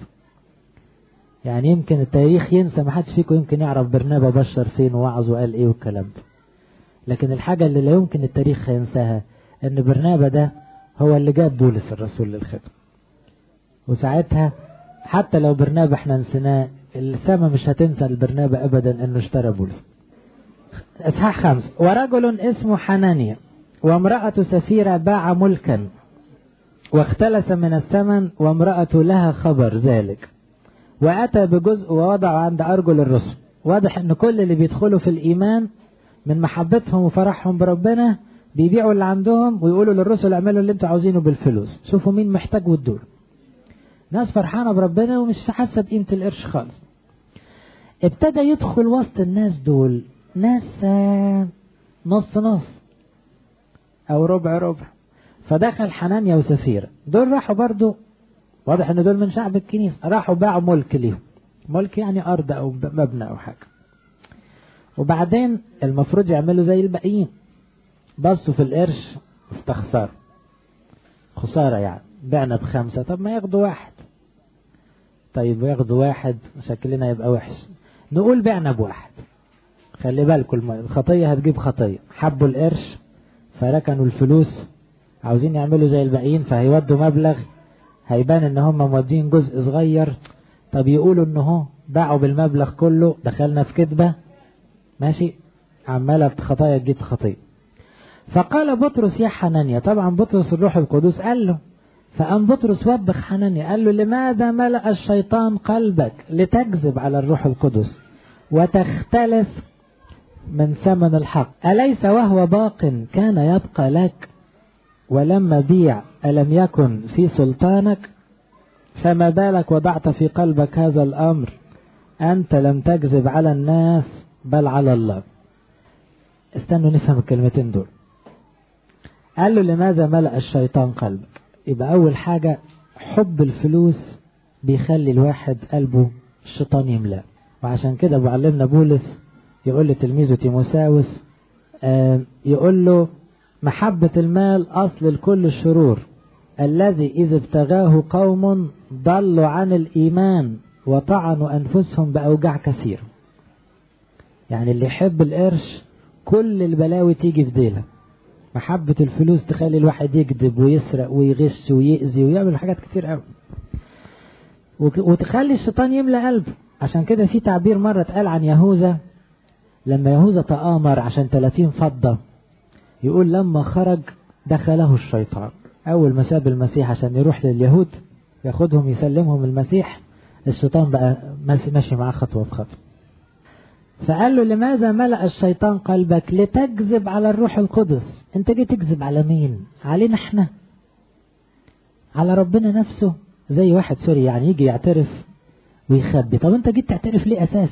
يعني يمكن التاريخ ينسى ما حدش فيكم يمكن يعرف برنابا بشر فين ووعظ وقال ايه والكلام ده لكن الحاجة اللي لا يمكن التاريخ ينساها ان برنابا ده هو اللي جاب بولس الرسول للخدمة وساعتها حتى لو برنابا احنا نسيناه السماء مش هتنسى البرنابا ابدا انه اشترى بولس اصحاح خمس ورجل اسمه حنانيا وامرأة سفيرة باع ملكا واختلس من الثمن وامرأة لها خبر ذلك وأتى بجزء ووضعه عند أرجل الرسل واضح أن كل اللي بيدخلوا في الإيمان من محبتهم وفرحهم بربنا بيبيعوا اللي عندهم ويقولوا للرسل اعملوا اللي انتوا عاوزينه بالفلوس شوفوا مين محتاج وادوله ناس فرحانة بربنا ومش حاسة بقيمة القرش خالص ابتدى يدخل وسط الناس دول ناس نص نص او ربع ربع فدخل حنانيا وسفيرة دول راحوا برضو واضح ان دول من شعب الكنيسة راحوا باعوا ملك ليهم ملك يعني ارض او مبنى او حاجة وبعدين المفروض يعملوا زي الباقيين بصوا في القرش استخسار خسارة يعني بعنا بخمسة طب ما ياخدوا واحد طيب ياخدوا واحد شكلنا يبقى وحش نقول بعنا بواحد خلي بالكم الخطية هتجيب خطية حبوا القرش فركنوا الفلوس عاوزين يعملوا زي الباقيين فهيودوا مبلغ هيبان ان هم مودين جزء صغير طب يقولوا ان هو باعوا بالمبلغ كله دخلنا في كذبة ماشي عمالة خطايا تجيب خطية فقال بطرس يا حنانيا طبعا بطرس الروح القدس قال له فقام بطرس وبخ حنانيا قال له لماذا ملأ الشيطان قلبك لتكذب على الروح القدس وتختلس من ثمن الحق أليس وهو باق كان يبقى لك ولما بيع ألم يكن في سلطانك فما بالك وضعت في قلبك هذا الأمر أنت لم تكذب على الناس بل على الله استنوا نفهم الكلمتين دول قال له لماذا ملأ الشيطان قلبك يبقى أول حاجة حب الفلوس بيخلي الواحد قلبه الشيطان يملأ وعشان كده معلمنا بولس يقول لتلميذه تيموساوس يقول له محبة المال أصل لكل الشرور الذي إذا ابتغاه قوم ضلوا عن الإيمان وطعنوا أنفسهم بأوجاع كثير يعني اللي يحب القرش كل البلاوي تيجي في ديله محبة الفلوس تخلي الواحد يكذب ويسرق ويغش ويأذي ويعمل حاجات كتير قوي وتخلي الشيطان يملى قلبه عشان كده في تعبير مرة اتقال عن يهوذا لما يهوذا تآمر عشان 30 فضة يقول لما خرج دخله الشيطان أول ما ساب المسيح عشان يروح لليهود ياخدهم يسلمهم المسيح الشيطان بقى ماشي معاه خطوة بخطوة فقال له لماذا ملأ الشيطان قلبك لتكذب على الروح القدس انت جاي تكذب على مين علينا احنا على ربنا نفسه زي واحد سوري يعني يجي يعترف ويخبي طب انت جيت تعترف ليه اساس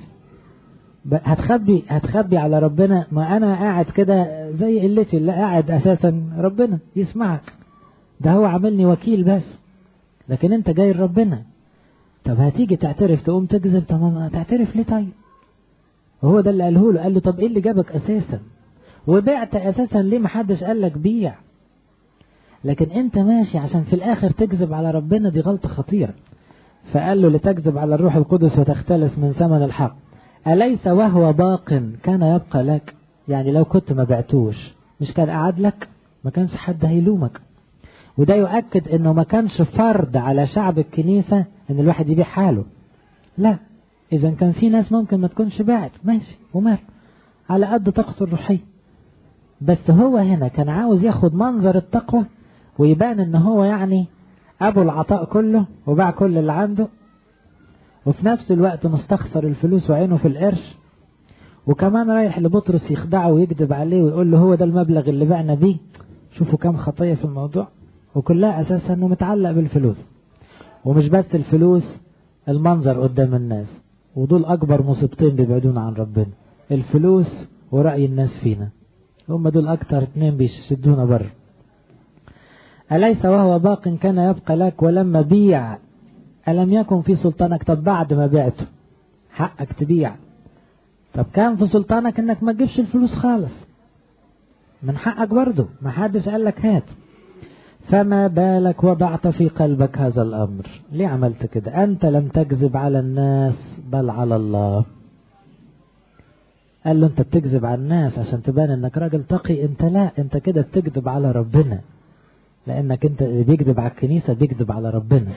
هتخبي هتخبي على ربنا ما انا قاعد كده زي قلتي اللي قاعد اساسا ربنا يسمعك ده هو عاملني وكيل بس لكن انت جاي لربنا طب هتيجي تعترف تقوم تكذب طب تعترف ليه طيب وهو ده اللي قاله له قال له طب ايه اللي جابك اساسا وبعت اساسا ليه محدش قال لك بيع لكن انت ماشي عشان في الاخر تكذب على ربنا دي غلطة خطيرة فقال له لتكذب على الروح القدس وتختلس من ثمن الحق أليس وهو باق كان يبقى لك يعني لو كنت ما بعتوش مش كان قعد لك ما كانش حد هيلومك وده يؤكد انه ما كانش فرض على شعب الكنيسة ان الواحد يبيع حاله لا اذا كان في ناس ممكن ما تكونش باعت ماشي ومال على قد طاقته الروحية بس هو هنا كان عاوز ياخد منظر التقوى ويبان ان هو يعني ابو العطاء كله وباع كل اللي عنده وفي نفس الوقت مستخسر الفلوس وعينه في القرش وكمان رايح لبطرس يخدعه ويكذب عليه ويقول له هو ده المبلغ اللي بعنا بيه شوفوا كم خطية في الموضوع وكلها اساسا انه متعلق بالفلوس ومش بس الفلوس المنظر قدام الناس ودول اكبر مصيبتين بيبعدونا عن ربنا الفلوس ورأي الناس فينا هم دول اكتر اتنين بيشدونا بره أليس وهو باق كان يبقى لك ولما بيع ألم يكن في سلطانك طب بعد ما بعته حقك تبيع طب كان في سلطانك انك ما تجيبش الفلوس خالص من حقك برضه ما حدش قال لك هات فما بالك وضعت في قلبك هذا الأمر ليه عملت كده أنت لم تكذب على الناس بل على الله قال له أنت بتكذب على الناس عشان تبان أنك راجل تقي أنت لا أنت كده بتكذب على ربنا لأنك أنت اللي بيكذب على الكنيسة بيكذب على ربنا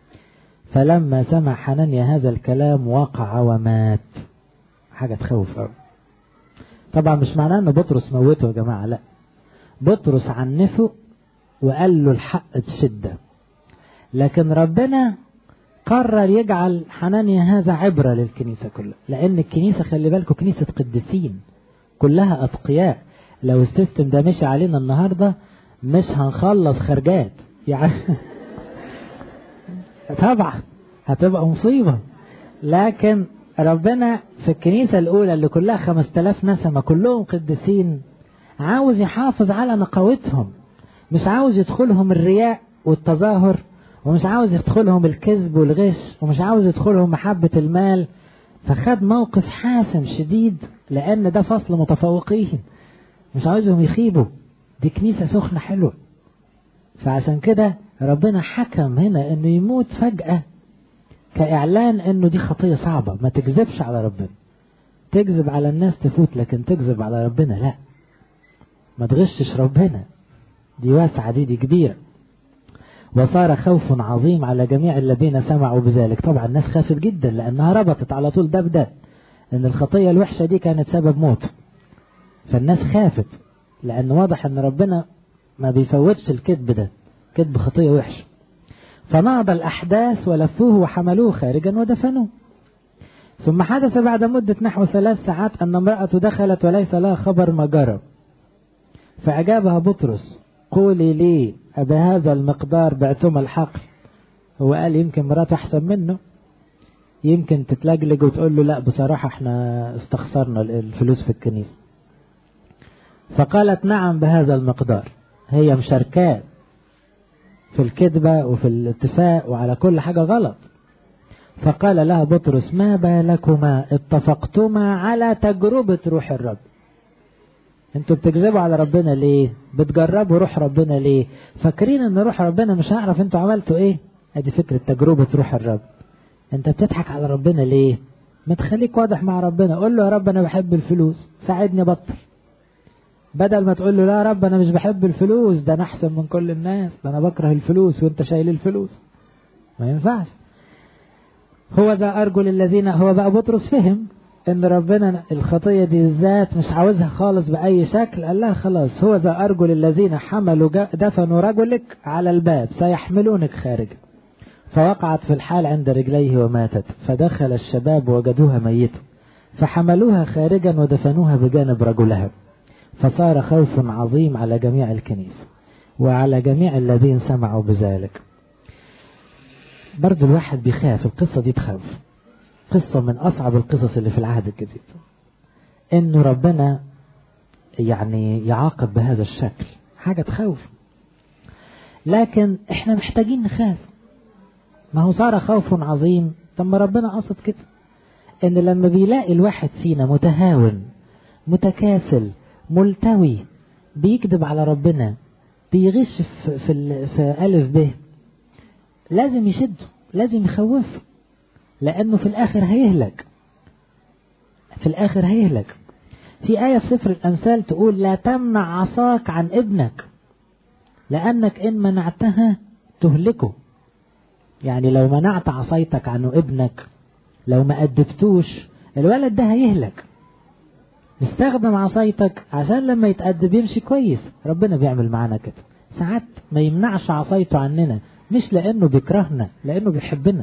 فلما سمع حنانيا هذا الكلام وقع ومات حاجة تخوف أوي طبعا مش معناه أن بطرس موته يا جماعة لا بطرس عنفه وقال له الحق بشدة لكن ربنا قرر يجعل حنانيا هذا عبرة للكنيسة كلها لأن الكنيسة خلي بالكم كنيسة قديسين كلها أتقياء لو السيستم ده مشي علينا النهاردة مش هنخلص خرجات يعني طبعا هتبقى مصيبة لكن ربنا في الكنيسة الأولى اللي كلها خمس تلاف نسمة كلهم قديسين عاوز يحافظ على نقاوتهم مش عاوز يدخلهم الرياء والتظاهر ومش عاوز يدخلهم الكذب والغش ومش عاوز يدخلهم محبة المال فخد موقف حاسم شديد لأن ده فصل متفوقين مش عاوزهم يخيبوا دي كنيسة سخنة حلوة فعشان كده ربنا حكم هنا انه يموت فجأة كإعلان انه دي خطية صعبة ما تكذبش على ربنا تكذب على الناس تفوت لكن تكذب على ربنا لا ما تغشش ربنا دي واسعة دي دي كبيرة وصار خوف عظيم على جميع الذين سمعوا بذلك طبعا الناس خافت جدا لأنها ربطت على طول ده بده أن الخطية الوحشة دي كانت سبب موت فالناس خافت لأن واضح أن ربنا ما بيفوتش الكذب ده كذب خطية وحشة فنهض الأحداث ولفوه وحملوه خارجا ودفنوه ثم حدث بعد مدة نحو ثلاث ساعات أن امرأة دخلت وليس لها خبر ما جرى فأجابها بطرس قولي لي أبهذا المقدار بعتم الحقل هو قال يمكن مراته أحسن منه يمكن تتلجلج وتقول له لا بصراحة احنا استخسرنا الفلوس في الكنيسة فقالت نعم بهذا المقدار هي مشاركات في الكذبة وفي الاتفاق وعلى كل حاجة غلط فقال لها بطرس ما بالكما اتفقتما على تجربة روح الرب انتوا بتكذبوا على ربنا ليه بتجربوا روح ربنا ليه فاكرين ان روح ربنا مش هيعرف انتوا عملتوا ايه ادي فكرة تجربة روح الرب انت بتضحك على ربنا ليه ما تخليك واضح مع ربنا قول له يا رب انا بحب الفلوس ساعدني بطل بدل ما تقول له لا يا رب انا مش بحب الفلوس ده انا احسن من كل الناس ده انا بكره الفلوس وانت شايل الفلوس ما ينفعش هو ذا ارجل الذين هو بقى بطرس فهم ان ربنا الخطيه دي بالذات مش عاوزها خالص باي شكل قال لها خلاص هو ذا ارجل الذين حملوا دفنوا رجلك على الباب سيحملونك خارجا فوقعت في الحال عند رجليه وماتت فدخل الشباب وجدوها ميتة فحملوها خارجا ودفنوها بجانب رجلها فصار خوف عظيم على جميع الكنيسة وعلى جميع الذين سمعوا بذلك برضو الواحد بيخاف القصة دي تخوف قصة من أصعب القصص اللي في العهد الجديد إنه ربنا يعني يعاقب بهذا الشكل حاجة تخوف لكن إحنا محتاجين نخاف ما هو صار خوف عظيم طب ما ربنا قصد كده إن لما بيلاقي الواحد فينا متهاون متكاسل ملتوي بيكذب على ربنا بيغش في, في, في ألف ب لازم يشد لازم يخوفه لأنه في الآخر هيهلك في الآخر هيهلك في آية في سفر الأمثال تقول لا تمنع عصاك عن ابنك لأنك إن منعتها تهلكه يعني لو منعت عصايتك عنه ابنك لو ما أدبتوش الولد ده هيهلك استخدم عصايتك عشان لما يتأدب يمشي كويس ربنا بيعمل معانا كده ساعات ما يمنعش عصايته عننا مش لأنه بيكرهنا لأنه بيحبنا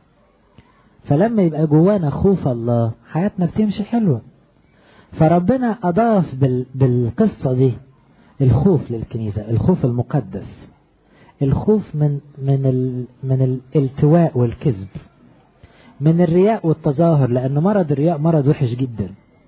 فلما يبقى جوانا خوف الله حياتنا بتمشي حلوة فربنا أضاف بال... بالقصة دي الخوف للكنيسة الخوف المقدس الخوف من من ال... من الالتواء والكذب من الرياء والتظاهر لأن مرض الرياء مرض وحش جدا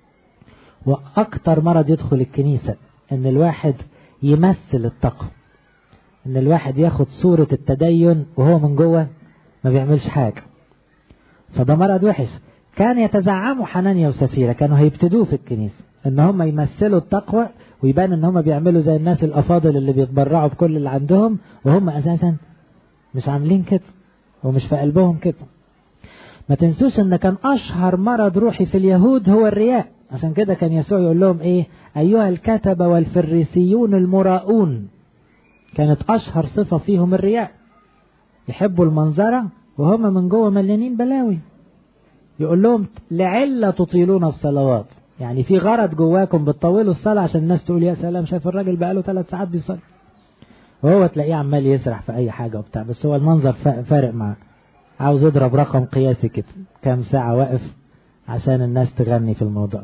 وأكتر مرض يدخل الكنيسة إن الواحد يمثل التقوى إن الواحد ياخد صورة التدين وهو من جوه ما بيعملش حاجة فده مرض وحش كان يتزعموا حنانيا وسفيرة كانوا هيبتدوه في الكنيسة ان هم يمثلوا التقوى ويبان ان هم بيعملوا زي الناس الافاضل اللي بيتبرعوا بكل اللي عندهم وهم اساسا مش عاملين كده ومش في قلبهم كده ما تنسوش ان كان اشهر مرض روحي في اليهود هو الرياء عشان كده كان يسوع يقول لهم ايه ايها الكتبة والفريسيون المراؤون كانت اشهر صفة فيهم الرياء يحبوا المنظرة وهم من جوه مليانين بلاوي يقول لهم لعلة تطيلون الصلوات يعني في غرض جواكم بتطولوا الصلاة عشان الناس تقول يا سلام شايف الراجل بقاله ثلاث ساعات بيصلي وهو تلاقيه عمال يسرح في أي حاجة وبتاع بس هو المنظر فارق معاه عاوز يضرب رقم قياسي كده كام ساعة واقف عشان الناس تغني في الموضوع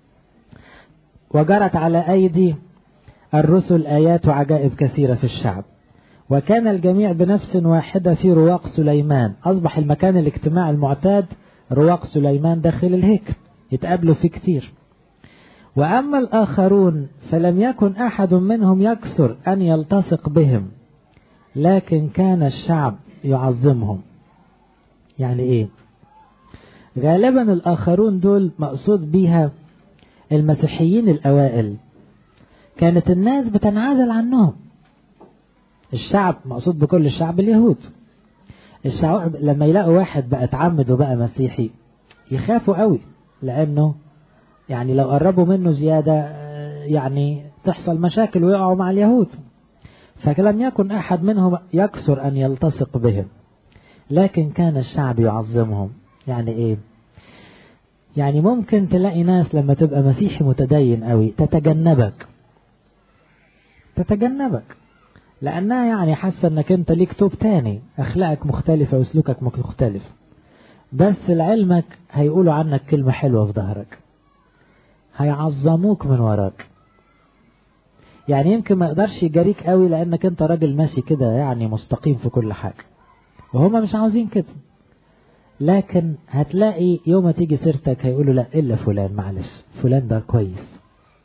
وجرت على أيدي الرسل آيات وعجائب كثيرة في الشعب وكان الجميع بنفس واحدة في رواق سليمان أصبح المكان الاجتماع المعتاد رواق سليمان داخل الهيكل يتقابلوا فيه كتير وأما الآخرون فلم يكن أحد منهم يكسر أن يلتصق بهم لكن كان الشعب يعظمهم يعني إيه غالبا الآخرون دول مقصود بيها المسيحيين الأوائل كانت الناس بتنعزل عنهم الشعب مقصود بكل الشعب اليهود الشعب لما يلاقوا واحد بقى اتعمد وبقى مسيحي يخافوا قوي لانه يعني لو قربوا منه زيادة يعني تحصل مشاكل ويقعوا مع اليهود فلم يكن أحد منهم يكثر أن يلتصق بهم لكن كان الشعب يعظمهم يعني إيه يعني ممكن تلاقي ناس لما تبقى مسيحي متدين قوي تتجنبك تتجنبك لأنها يعني حاسة أنك أنت ليك توب تاني أخلاقك مختلفة وسلوكك مختلف بس لعلمك هيقولوا عنك كلمة حلوة في ظهرك هيعظموك من وراك يعني يمكن ما يقدرش يجاريك قوي لأنك أنت راجل ماشي كده يعني مستقيم في كل حاجة وهما مش عاوزين كده لكن هتلاقي يوم ما تيجي سيرتك هيقولوا لا إلا فلان معلش فلان ده كويس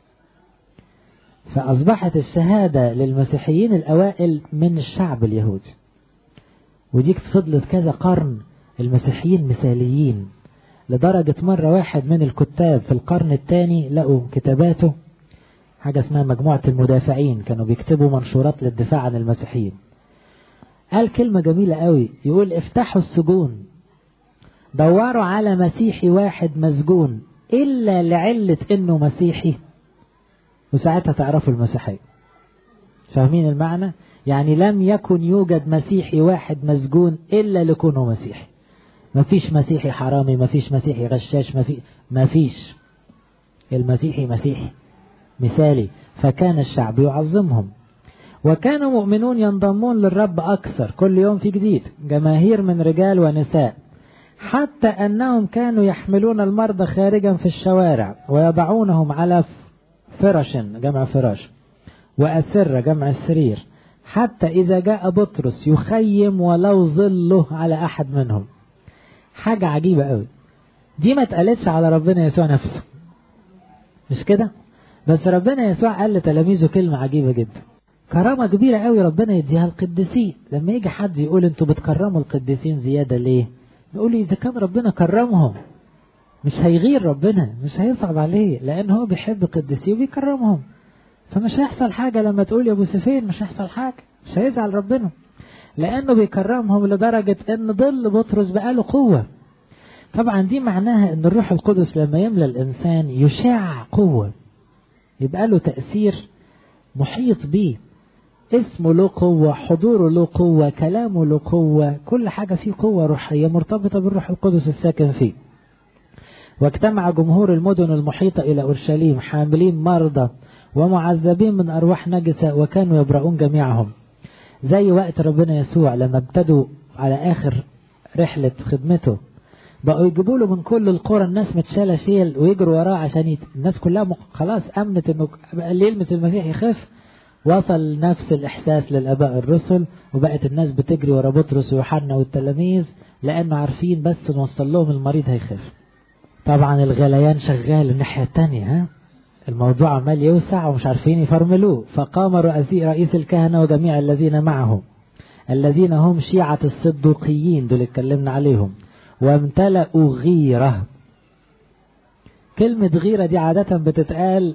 فأصبحت الشهادة للمسيحيين الأوائل من الشعب اليهودي وديك فضلت كذا قرن المسيحيين مثاليين لدرجة مرة واحد من الكتاب في القرن الثاني لقوا كتاباته حاجة اسمها مجموعة المدافعين كانوا بيكتبوا منشورات للدفاع عن المسيحيين قال كلمة جميلة قوي يقول افتحوا السجون دوروا على مسيحي واحد مسجون إلا لعلة إنه مسيحي وساعتها تعرفوا المسيحية فاهمين المعنى يعني لم يكن يوجد مسيحي واحد مسجون إلا لكونه مسيحي مفيش مسيحي حرامي مفيش مسيحي غشاش مفيش, مفيش المسيحي مسيحي مثالي فكان الشعب يعظمهم وكانوا مؤمنون ينضمون للرب أكثر كل يوم في جديد جماهير من رجال ونساء حتى أنهم كانوا يحملون المرضى خارجا في الشوارع ويضعونهم على فرش جمع فراش وأسر جمع السرير حتى إذا جاء بطرس يخيم ولو ظله على أحد منهم حاجة عجيبة قوي دي ما اتقالتش على ربنا يسوع نفسه مش كده بس ربنا يسوع قال لتلاميذه كلمة عجيبة جدا كرامة كبيرة قوي ربنا يديها القديسين لما يجي حد يقول انتوا بتكرموا القديسين زيادة ليه نقول إذا كان ربنا كرمهم مش هيغير ربنا مش هيصعب عليه لأن هو بيحب قديسيه وبيكرمهم فمش هيحصل حاجة لما تقول يا أبو سفين مش هيحصل حاجة مش هيزعل ربنا لأنه بيكرمهم لدرجة أن ظل بطرس بقاله قوة طبعا دي معناها أن الروح القدس لما يملى الإنسان يشع قوة يبقى له تأثير محيط بيه اسمه له قوة حضوره له قوة كلامه له قوة كل حاجة فيه قوة روحية مرتبطة بالروح القدس الساكن فيه واجتمع جمهور المدن المحيطة إلى أورشليم حاملين مرضى ومعذبين من أرواح نجسة وكانوا يبرؤون جميعهم زي وقت ربنا يسوع لما ابتدوا على آخر رحلة خدمته بقوا يجيبوا له من كل القرى الناس متشالة شيل ويجروا وراه عشان يت... الناس كلها مق... خلاص أمنت إنه اللي يلمس المسيح يخف وصل نفس الإحساس للآباء الرسل وبقت الناس بتجري ورا بطرس ويوحنا والتلاميذ لأنه عارفين بس نوصل لهم المريض هيخف طبعا الغليان شغال الناحية التانية ها الموضوع عمال يوسع ومش عارفين يفرملوه فقام رئيس الكهنة وجميع الذين معه الذين هم شيعة الصدوقيين دول اتكلمنا عليهم وامتلأوا غيرة كلمة غيرة دي عادة بتتقال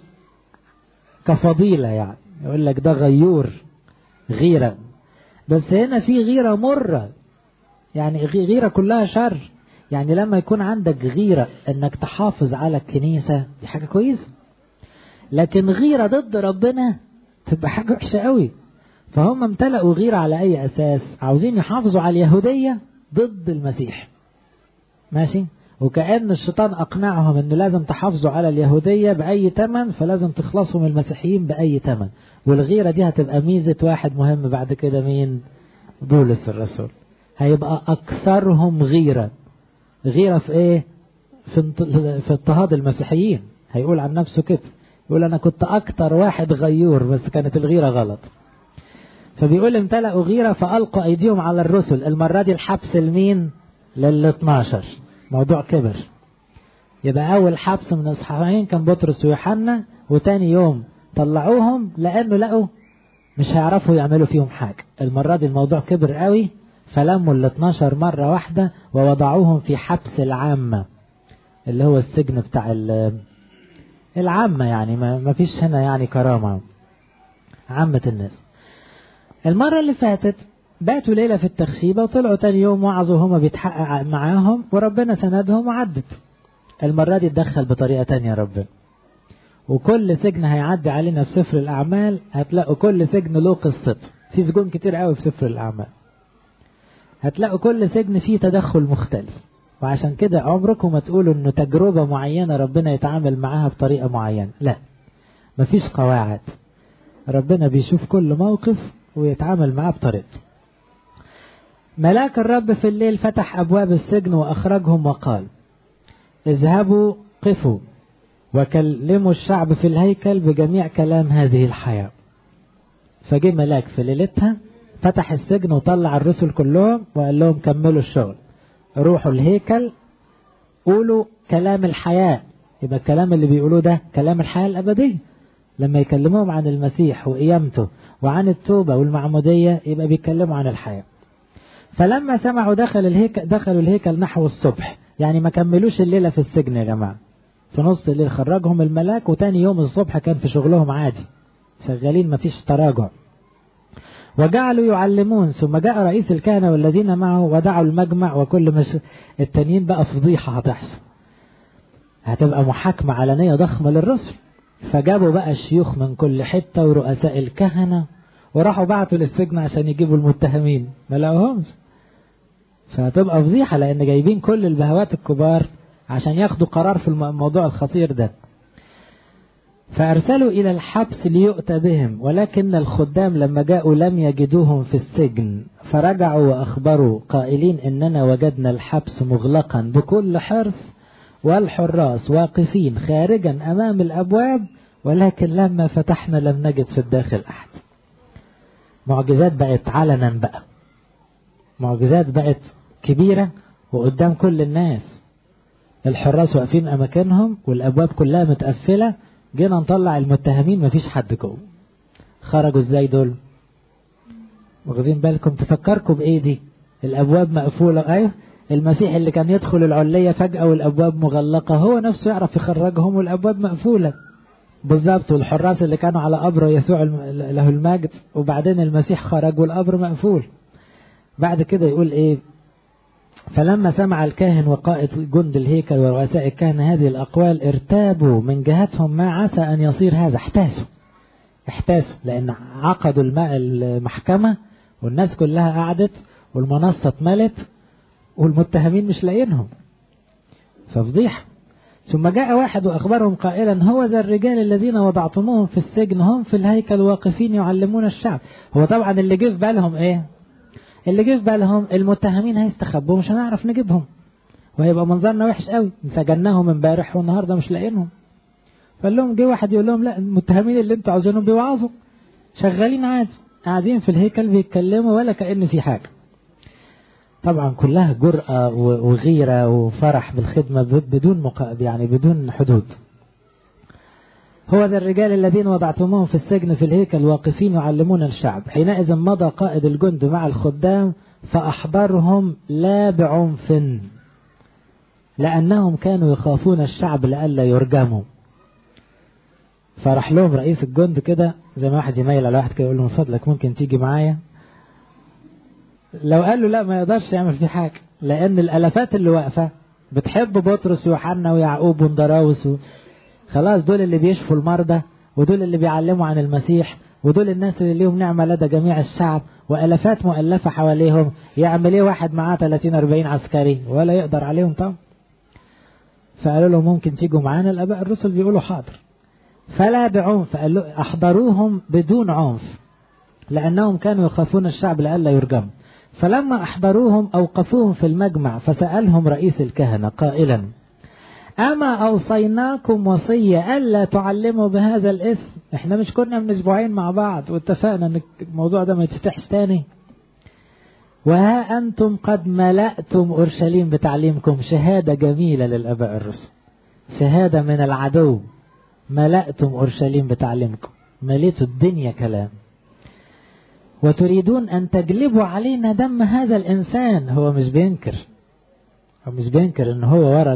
كفضيلة يعني يقول لك ده غيور غيرة بس هنا في غيرة مرة يعني غيرة كلها شر يعني لما يكون عندك غيرة انك تحافظ على الكنيسة دي حاجة كويسة لكن غيرة ضد ربنا تبقى حاجة وحشة قوي فهم امتلأوا غيرة على اي اساس عاوزين يحافظوا على اليهودية ضد المسيح ماشي وكأن الشيطان أقنعهم أن لازم تحافظوا على اليهودية بأي تمن فلازم تخلصوا من المسيحيين بأي تمن والغيرة دي هتبقى ميزة واحد مهم بعد كده مين بولس الرسول هيبقى أكثرهم غيرة غيرة في إيه في, في اضطهاد المسيحيين هيقول عن نفسه كده يقول أنا كنت أكتر واحد غيور بس كانت الغيرة غلط فبيقول امتلأوا غيرة فألقوا أيديهم على الرسل المرة دي الحبس لمين لل 12 موضوع كبر يبقى أول حبس من الصحابين كان بطرس ويوحنا وتاني يوم طلعوهم لأنه لقوا مش هيعرفوا يعملوا فيهم حاجة المرة دي الموضوع كبر قوي فلموا ال 12 مرة واحدة ووضعوهم في حبس العامة اللي هو السجن بتاع العامة يعني ما فيش هنا يعني كرامة عامة الناس المرة اللي فاتت باتوا ليلة في التخشيبة وطلعوا تاني يوم وعظوا هما بيتحقق معاهم وربنا سندهم وعدت المرة دي اتدخل بطريقة تانية ربنا وكل سجن هيعدي علينا في سفر الأعمال هتلاقوا كل سجن له قصته في سجون كتير قوي في سفر الأعمال هتلاقوا كل سجن فيه تدخل مختلف وعشان كده عمركم ما تقولوا انه تجربة معينة ربنا يتعامل معاها بطريقة معينة لا مفيش قواعد ربنا بيشوف كل موقف ويتعامل معاه بطريقته ملاك الرب في الليل فتح أبواب السجن وأخرجهم وقال اذهبوا قفوا وكلموا الشعب في الهيكل بجميع كلام هذه الحياة فجه ملاك في ليلتها فتح السجن وطلع الرسل كلهم وقال لهم كملوا الشغل روحوا الهيكل قولوا كلام الحياة يبقى الكلام اللي بيقولوه ده كلام الحياة الأبدية لما يكلموهم عن المسيح وقيامته وعن التوبة والمعمودية يبقى بيتكلموا عن الحياة فلما سمعوا دخل الهيكل دخلوا الهيكل نحو الصبح يعني ما كملوش الليلة في السجن يا جماعة في نص الليل خرجهم الملاك وتاني يوم الصبح كان في شغلهم عادي شغالين مفيش تراجع وجعلوا يعلمون ثم جاء رئيس الكهنة والذين معه ودعوا المجمع وكل مش التانيين بقى فضيحة هتحصل هتبقى محاكمة علنية ضخمة للرسل فجابوا بقى الشيوخ من كل حتة ورؤساء الكهنة وراحوا بعتوا للسجن عشان يجيبوا المتهمين ما لقوهمش فهتبقى فضيحة لأن جايبين كل البهوات الكبار عشان ياخدوا قرار في الموضوع الخطير ده فأرسلوا إلى الحبس ليؤتى بهم ولكن الخدام لما جاءوا لم يجدوهم في السجن فرجعوا وأخبروا قائلين إننا وجدنا الحبس مغلقا بكل حرص والحراس واقفين خارجا أمام الأبواب ولكن لما فتحنا لم نجد في الداخل أحد معجزات بقت علنا بقى معجزات بقت كبيرة وقدام كل الناس الحراس واقفين أماكنهم والأبواب كلها متقفلة جينا نطلع المتهمين مفيش حد جوه خرجوا ازاي دول واخدين بالكم تفكركم بايه دي الابواب مقفوله ايوه المسيح اللي كان يدخل العليه فجاه والابواب مغلقه هو نفسه يعرف يخرجهم والابواب مقفوله بالظبط والحراس اللي كانوا على قبر يسوع له المجد وبعدين المسيح خرج والقبر مقفول بعد كده يقول ايه فلما سمع الكاهن وقائد جند الهيكل ورؤساء الكهنة هذه الأقوال ارتابوا من جهتهم ما عسى أن يصير هذا احتاسوا احتاسوا لأن عقدوا الماء المحكمة والناس كلها قعدت والمنصة اتملت والمتهمين مش لاقيينهم ففضيحة ثم جاء واحد وأخبرهم قائلا هو ذا الرجال الذين وضعتموهم في السجن هم في الهيكل واقفين يعلمون الشعب هو طبعا اللي جه في بالهم ايه اللي جه في بالهم المتهمين هيستخبوا مش هنعرف نجيبهم وهيبقى منظرنا وحش قوي سجناهم امبارح والنهارده مش لاقيينهم فقال لهم جه واحد يقول لهم لا المتهمين اللي انتوا عاوزينهم بيوعظوا شغالين عادي قاعدين في الهيكل بيتكلموا ولا كأن في حاجه طبعا كلها جرأة وغيرة وفرح بالخدمة بدون مقا... يعني بدون حدود هو ذا الرجال الذين وضعتموهم في السجن في الهيكل واقفين يعلمون الشعب حينئذ مضى قائد الجند مع الخدام فأحضرهم لا بعنف لأنهم كانوا يخافون الشعب لئلا يرجموا فراح لهم رئيس الجند كده زي ما واحد يميل على واحد كده يقول له من فضلك ممكن تيجي معايا لو قال له لا ما يقدرش يعمل فيه حاجة لأن الألفات اللي واقفة بتحب بطرس ويوحنا ويعقوب وندراوس و... خلاص دول اللي بيشفوا المرضى ودول اللي بيعلموا عن المسيح ودول الناس اللي ليهم نعمة لدى جميع الشعب وألفات مؤلفة حواليهم يعمل ايه واحد معاه 30 40 عسكري ولا يقدر عليهم طبعا فقالوا له ممكن تيجوا معانا الآباء الرسل بيقولوا حاضر فلا بعنف قال له أحضروهم بدون عنف لأنهم كانوا يخافون الشعب لئلا يرجموا فلما أحضروهم أوقفوهم في المجمع فسألهم رئيس الكهنة قائلا أما أوصيناكم وصية ألا تعلموا بهذا الاسم احنا مش كنا من أسبوعين مع بعض واتفقنا أن الموضوع ده ما يتفتحش تاني وها أنتم قد ملأتم أورشليم بتعليمكم شهادة جميلة للآباء الرسل شهادة من العدو ملأتم أورشليم بتعليمكم مليتوا الدنيا كلام وتريدون أن تجلبوا علينا دم هذا الإنسان هو مش بينكر هو مش بينكر أن هو ورا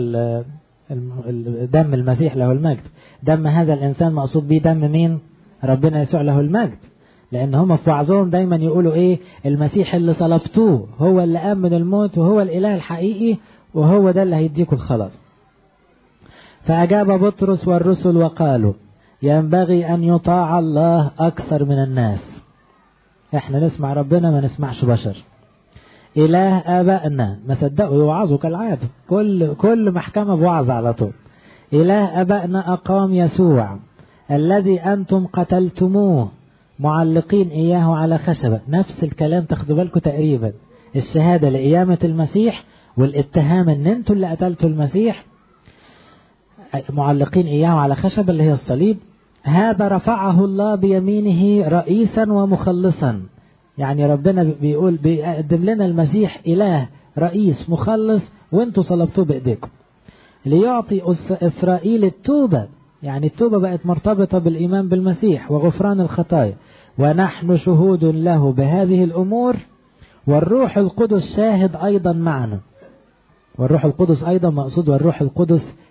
دم المسيح له المجد دم هذا الإنسان مقصود به دم مين ربنا يسوع له المجد لأن هم في وعظهم دايما يقولوا إيه المسيح اللي صلبتوه هو اللي قام من الموت وهو الإله الحقيقي وهو ده اللي هيديكم الخلاص فأجاب بطرس والرسل وقالوا ينبغي أن يطاع الله أكثر من الناس احنا نسمع ربنا ما نسمعش بشر إله آبائنا ما صدقوا يوعظوا كالعادة كل كل محكمة بوعظ على طول إله آبائنا أقام يسوع الذي أنتم قتلتموه معلقين إياه على خشبة نفس الكلام تاخدوا بالكم تقريبا الشهادة لقيامة المسيح والاتهام ان انتوا اللي قتلتوا المسيح معلقين إياه على خشبة اللي هي الصليب هذا رفعه الله بيمينه رئيسا ومخلصا يعني ربنا بيقول بيقدم لنا المسيح إله رئيس مخلص وانتوا صلبتوه بإيديكم ليعطي إسرائيل التوبة يعني التوبة بقت مرتبطة بالإيمان بالمسيح وغفران الخطايا ونحن شهود له بهذه الأمور والروح القدس شاهد أيضا معنا والروح القدس أيضا مقصود والروح القدس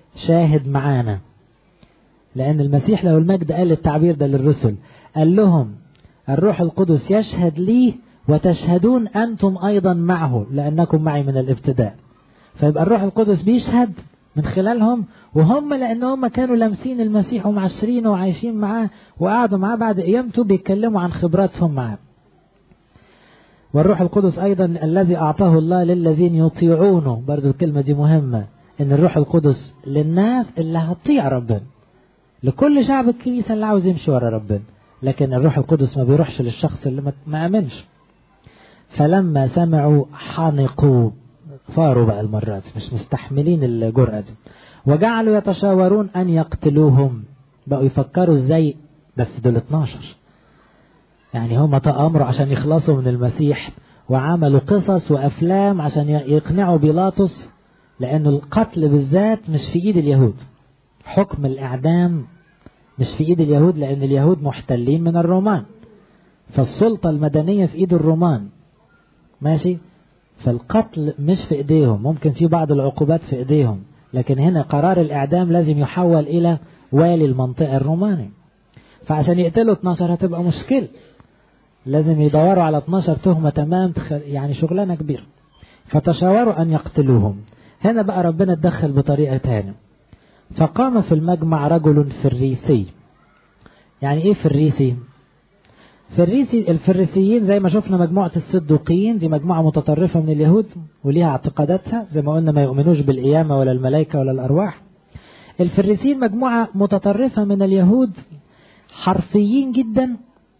شاهد معانا لأن المسيح له المجد قال التعبير ده للرسل قال لهم الروح القدس يشهد لي وتشهدون أنتم أيضا معه لأنكم معي من الابتداء فيبقى الروح القدس بيشهد من خلالهم وهم لأن هم كانوا لامسين المسيح ومعشرينه وعايشين معاه وقعدوا معاه بعد قيامته بيتكلموا عن خبراتهم معاه والروح القدس أيضا الذي أعطاه الله للذين يطيعونه برضو الكلمة دي مهمة إن الروح القدس للناس اللي هتطيع ربنا لكل شعب الكنيسة اللي عاوز يمشي ورا ربنا لكن الروح القدس ما بيروحش للشخص اللي ما أمنش فلما سمعوا حنقوا فاروا بقى المرات مش مستحملين الجرأة دي وجعلوا يتشاورون أن يقتلوهم بقوا يفكروا ازاي بس دول 12 يعني هم تأمروا عشان يخلصوا من المسيح وعملوا قصص وأفلام عشان يقنعوا بيلاطس لأن القتل بالذات مش في إيد اليهود حكم الإعدام مش في إيد اليهود لأن اليهود محتلين من الرومان فالسلطة المدنية في إيد الرومان ماشي فالقتل مش في إيديهم ممكن في بعض العقوبات في إيديهم لكن هنا قرار الإعدام لازم يحول إلى والي المنطقة الروماني فعشان يقتلوا 12 هتبقى مشكلة لازم يدوروا على 12 تهمة تمام يعني شغلانة كبيرة فتشاوروا أن يقتلوهم هنا بقى ربنا اتدخل بطريقة تانية فقام في المجمع رجل فريسي يعني ايه فريسي فريسي الفريسيين زي ما شفنا مجموعة الصدوقيين دي مجموعة متطرفة من اليهود وليها اعتقاداتها زي ما قلنا ما يؤمنوش بالقيامة ولا الملائكة ولا الأرواح الفريسيين مجموعة متطرفة من اليهود حرفيين جدا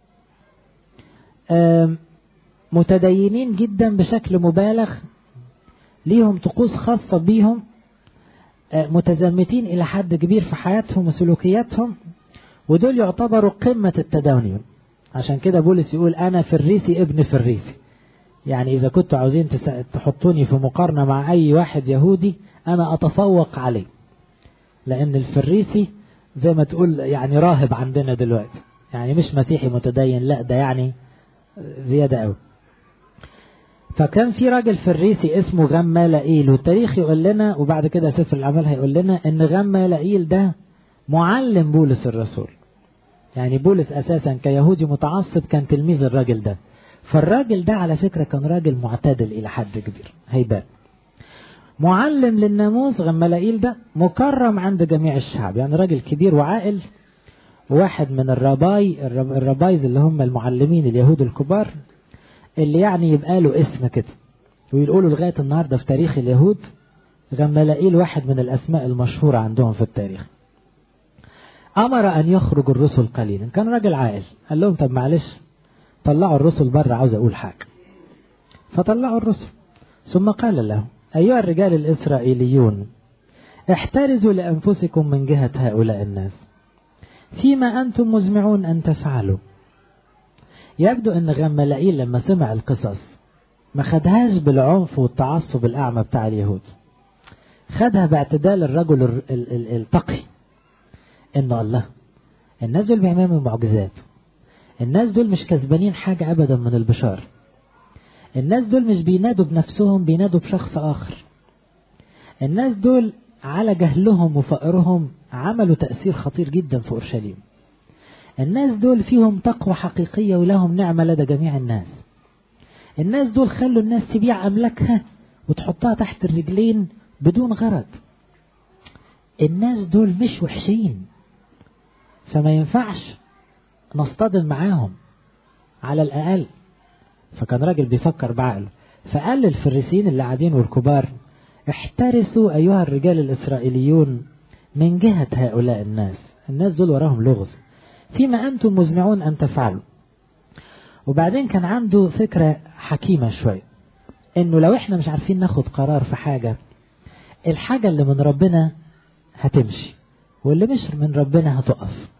متدينين جدا بشكل مبالغ ليهم طقوس خاصة بيهم متزمتين إلى حد كبير في حياتهم وسلوكياتهم ودول يعتبروا قمة التدين عشان كده بولس يقول أنا فريسي ابن فريسي يعني إذا كنتوا عاوزين تحطوني في مقارنة مع أي واحد يهودي أنا أتفوق عليه لأن الفريسي زي ما تقول يعني راهب عندنا دلوقتي يعني مش مسيحي متدين لا ده يعني زيادة قوي فكان في راجل فريسي اسمه غمالائيل والتاريخ يقول لنا وبعد كده سفر الأعمال هيقول لنا إن غمالائيل ده معلم بولس الرسول يعني بولس أساسا كيهودي متعصب كان تلميذ الراجل ده فالراجل ده على فكرة كان راجل معتدل إلى حد كبير هيبان معلم للناموس غمالائيل ده مكرم عند جميع الشعب يعني راجل كبير وعاقل واحد من الرباي الربايز اللي هم المعلمين اليهود الكبار اللي يعني يبقى له اسم كده ويقولوا لغاية النهاردة في تاريخ اليهود غمالائيل واحد من الأسماء المشهورة عندهم في التاريخ أمر أن يخرج الرسل قليلا كان راجل عاقل قال لهم طب معلش طلعوا الرسل بره عاوز أقول حاجة فطلعوا الرسل ثم قال لهم أيها الرجال الإسرائيليون احترزوا لأنفسكم من جهة هؤلاء الناس فيما أنتم مزمعون أن تفعلوا يبدو أن غملائيل لما سمع القصص ما خدهاش بالعنف والتعصب الأعمى بتاع اليهود خدها باعتدال الرجل التقي انه الله الناس دول بيعملوا معجزات الناس دول مش كسبانين حاجة ابدا من البشار الناس دول مش بينادوا بنفسهم بينادوا بشخص اخر الناس دول على جهلهم وفقرهم عملوا تأثير خطير جدا في أورشليم الناس دول فيهم تقوى حقيقية ولهم نعمة لدى جميع الناس الناس دول خلوا الناس تبيع أملاكها وتحطها تحت الرجلين بدون غرض الناس دول مش وحشين فما ينفعش نصطدم معاهم على الأقل فكان راجل بيفكر بعقله فقال للفريسين اللي قاعدين والكبار احترسوا أيها الرجال الإسرائيليون من جهة هؤلاء الناس الناس دول وراهم لغز فيما أنتم مزمعون أن تفعلوا وبعدين كان عنده فكرة حكيمة شوية انه لو احنا مش عارفين ناخد قرار في حاجة الحاجة اللي من ربنا هتمشي واللي مش من ربنا هتقف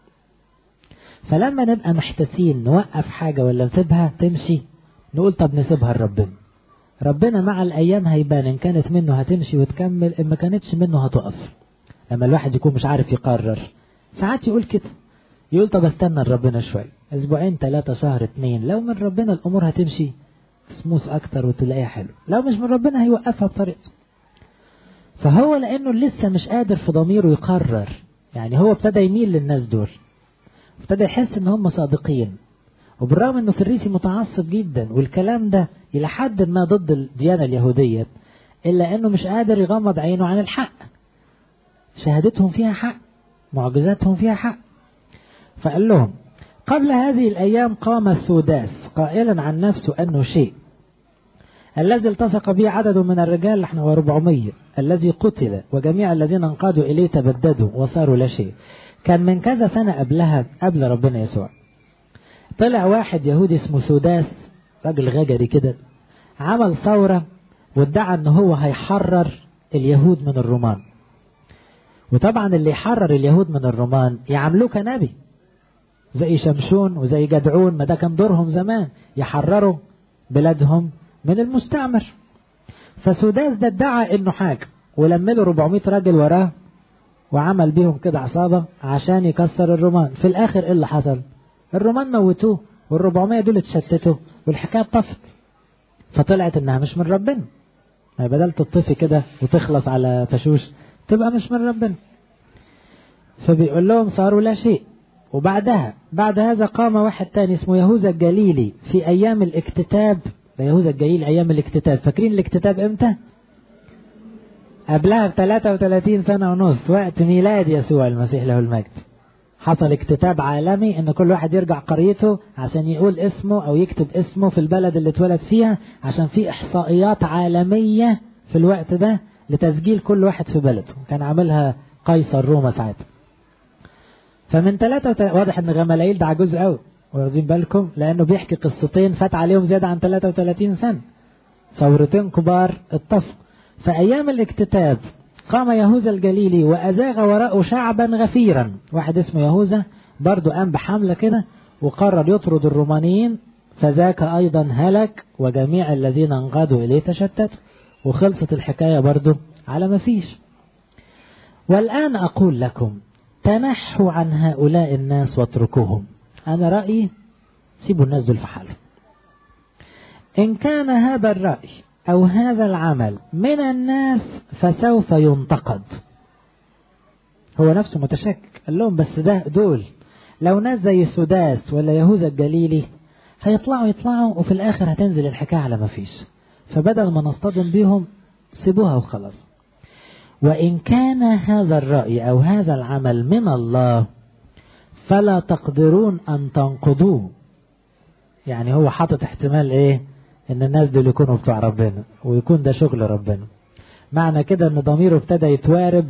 فلما نبقى محتاسين نوقف حاجة ولا نسيبها تمشي نقول طب نسيبها لربنا ربنا مع الأيام هيبان إن كانت منه هتمشي وتكمل إن ما كانتش منه هتقف لما الواحد يكون مش عارف يقرر ساعات يقول كده يقول طب استنى لربنا شوية أسبوعين ثلاثة شهر اتنين لو من ربنا الأمور هتمشي سموث أكتر وتلاقيها حلو لو مش من ربنا هيوقفها بطريقته فهو لأنه لسه مش قادر في ضميره يقرر يعني هو ابتدى يميل للناس دول ابتدى يحس ان هم صادقين وبالرغم انه فريسي متعصب جدا والكلام ده الى حد ما ضد الديانة اليهودية الا انه مش قادر يغمض عينه عن الحق شهادتهم فيها حق معجزاتهم فيها حق فقال لهم قبل هذه الأيام قام السوداس قائلا عن نفسه أنه شيء الذي التصق به عدد من الرجال نحن 400 الذي قتل وجميع الذين انقادوا إليه تبددوا وصاروا لا شيء كان من كذا سنة قبلها قبل ربنا يسوع طلع واحد يهودي اسمه سوداس راجل غجري كده عمل ثورة وادعى ان هو هيحرر اليهود من الرومان وطبعا اللي يحرر اليهود من الرومان يعاملوه كنبي زي شمشون وزي جدعون ما ده كان دورهم زمان يحرروا بلادهم من المستعمر فسوداس ده ادعى انه حاجة ولم له 400 راجل وراه وعمل بيهم كده عصابة عشان يكسر الرومان في الاخر ايه اللي حصل الرومان موتوه وال400 دول اتشتتوا والحكاية طفت فطلعت انها مش من ربنا ما بدل تطفي كده وتخلص على فشوش تبقى مش من ربنا فبيقول لهم صاروا لا شيء وبعدها بعد هذا قام واحد تاني اسمه يهوذا الجليلي في ايام الاكتتاب يهوذا الجليل ايام الاكتتاب فاكرين الاكتتاب امتى قبلها ب 33 سنة ونص وقت ميلاد يسوع المسيح له المجد حصل اكتتاب عالمي ان كل واحد يرجع قريته عشان يقول اسمه او يكتب اسمه في البلد اللي اتولد فيها عشان في احصائيات عالمية في الوقت ده لتسجيل كل واحد في بلده كان عاملها قيصر روما ساعتها فمن ثلاثة وتل... واضح ان غماليل ده عجوز قوي واخدين بالكم لانه بيحكي قصتين فات عليهم زيادة عن 33 سنة ثورتين كبار اتفقوا في ايام الاكتتاب قام يهوذا الجليلي وازاغ وراءه شعبا غفيرا واحد اسمه يهوذا برضه قام بحملة كده وقرر يطرد الرومانيين فذاك ايضا هلك وجميع الذين انقادوا اليه تشتتوا وخلصت الحكاية برضه على ما فيش والآن أقول لكم تنحوا عن هؤلاء الناس واتركوهم أنا رأيي سيبوا الناس دول في حالهم إن كان هذا الرأي أو هذا العمل من الناس فسوف ينتقد هو نفسه متشكك قال لهم بس ده دول لو ناس زي السداس ولا يهوذا الجليلي هيطلعوا يطلعوا وفي الآخر هتنزل الحكاية على ما فيش فبدل ما نصطدم بيهم سيبوها وخلاص وإن كان هذا الرأي أو هذا العمل من الله فلا تقدرون أن تنقضوه يعني هو حاطط احتمال إيه إن الناس دول يكونوا بتوع ربنا ويكون ده شغل ربنا معنى كده إن ضميره ابتدى يتوارب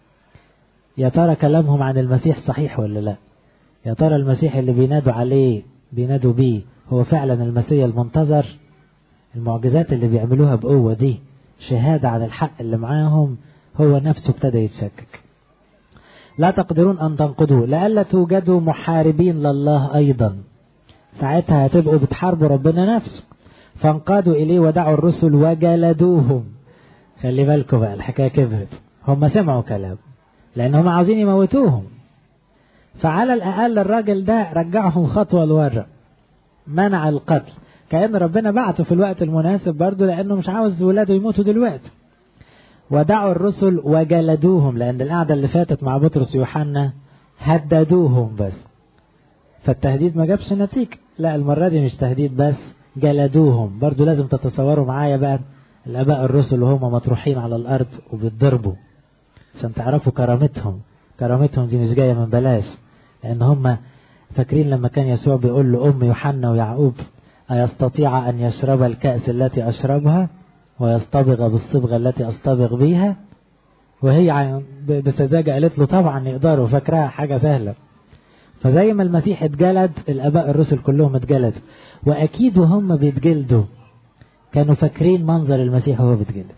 يا ترى كلامهم عن المسيح صحيح ولا لا يا ترى المسيح اللي بينادوا عليه بينادوا بيه هو فعلا المسيح المنتظر المعجزات اللي بيعملوها بقوة دي شهادة عن الحق اللي معاهم هو نفسه ابتدى يتشكك لا تقدرون أن تنقضوا لألا توجدوا محاربين لله أيضا ساعتها هتبقوا بتحاربوا ربنا نفسه فانقادوا إليه ودعوا الرسل وجلدوهم خلي بالكم بقى الحكاية كبرت هم سمعوا كلام لأن هم عاوزين يموتوهم فعلى الأقل الراجل ده رجعهم خطوة لورا منع القتل كأن ربنا بعته في الوقت المناسب برضه لأنه مش عاوز ولاده يموتوا دلوقتي ودعوا الرسل وجلدوهم لأن القعدة اللي فاتت مع بطرس ويوحنا هددوهم بس فالتهديد ما جابش نتيجة لا المرة دي مش تهديد بس جلدوهم برضو لازم تتصوروا معايا بقى الآباء الرسل وهم مطروحين على الأرض وبيتضربوا عشان تعرفوا كرامتهم كرامتهم دي مش جاية من بلاش لأن هم فاكرين لما كان يسوع بيقول له أم يوحنا ويعقوب أيستطيع أن يشرب الكأس التي أشربها ويصطبغ بالصبغة التي أصطبغ بيها وهي بسذاجة قالت له طبعا يقدروا فاكراها حاجة سهلة فزي ما المسيح اتجلد الآباء الرسل كلهم اتجلدوا وأكيد وهم بيتجلدوا كانوا فاكرين منظر المسيح وهو بيتجلد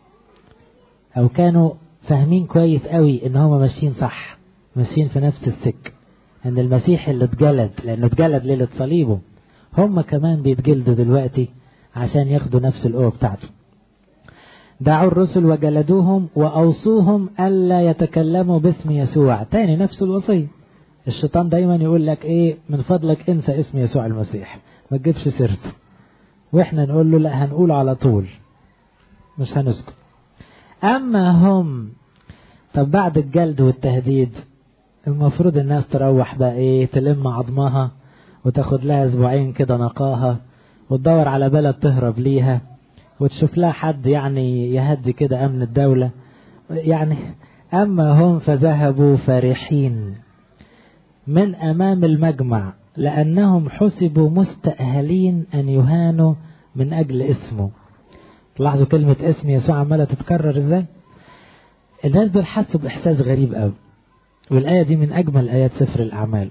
أو كانوا فاهمين كويس قوي إن هم ماشيين صح ماشيين في نفس السك إن المسيح اللي اتجلد لأنه اتجلد ليلة صليبه هم كمان بيتجلدوا دلوقتي عشان ياخدوا نفس القوة بتاعته دعوا الرسل وجلدوهم وأوصوهم ألا يتكلموا باسم يسوع تاني نفس الوصية الشيطان دايما يقول لك ايه من فضلك انسى اسم يسوع المسيح ما تجيبش سيرته واحنا نقول له لا هنقول على طول مش هنسكت أما هم طب بعد الجلد والتهديد المفروض الناس تروح بقى ايه تلم عظمها وتاخد لها اسبوعين كده نقاها وتدور على بلد تهرب ليها وتشوف لها حد يعني يهدي كده امن الدولة يعني اما هم فذهبوا فرحين من امام المجمع لانهم حسبوا مستأهلين ان يهانوا من اجل اسمه لاحظوا كلمة اسم يسوع عمالة تتكرر ازاي الناس دول حسوا باحساس غريب قوي والآية دي من أجمل آيات سفر الأعمال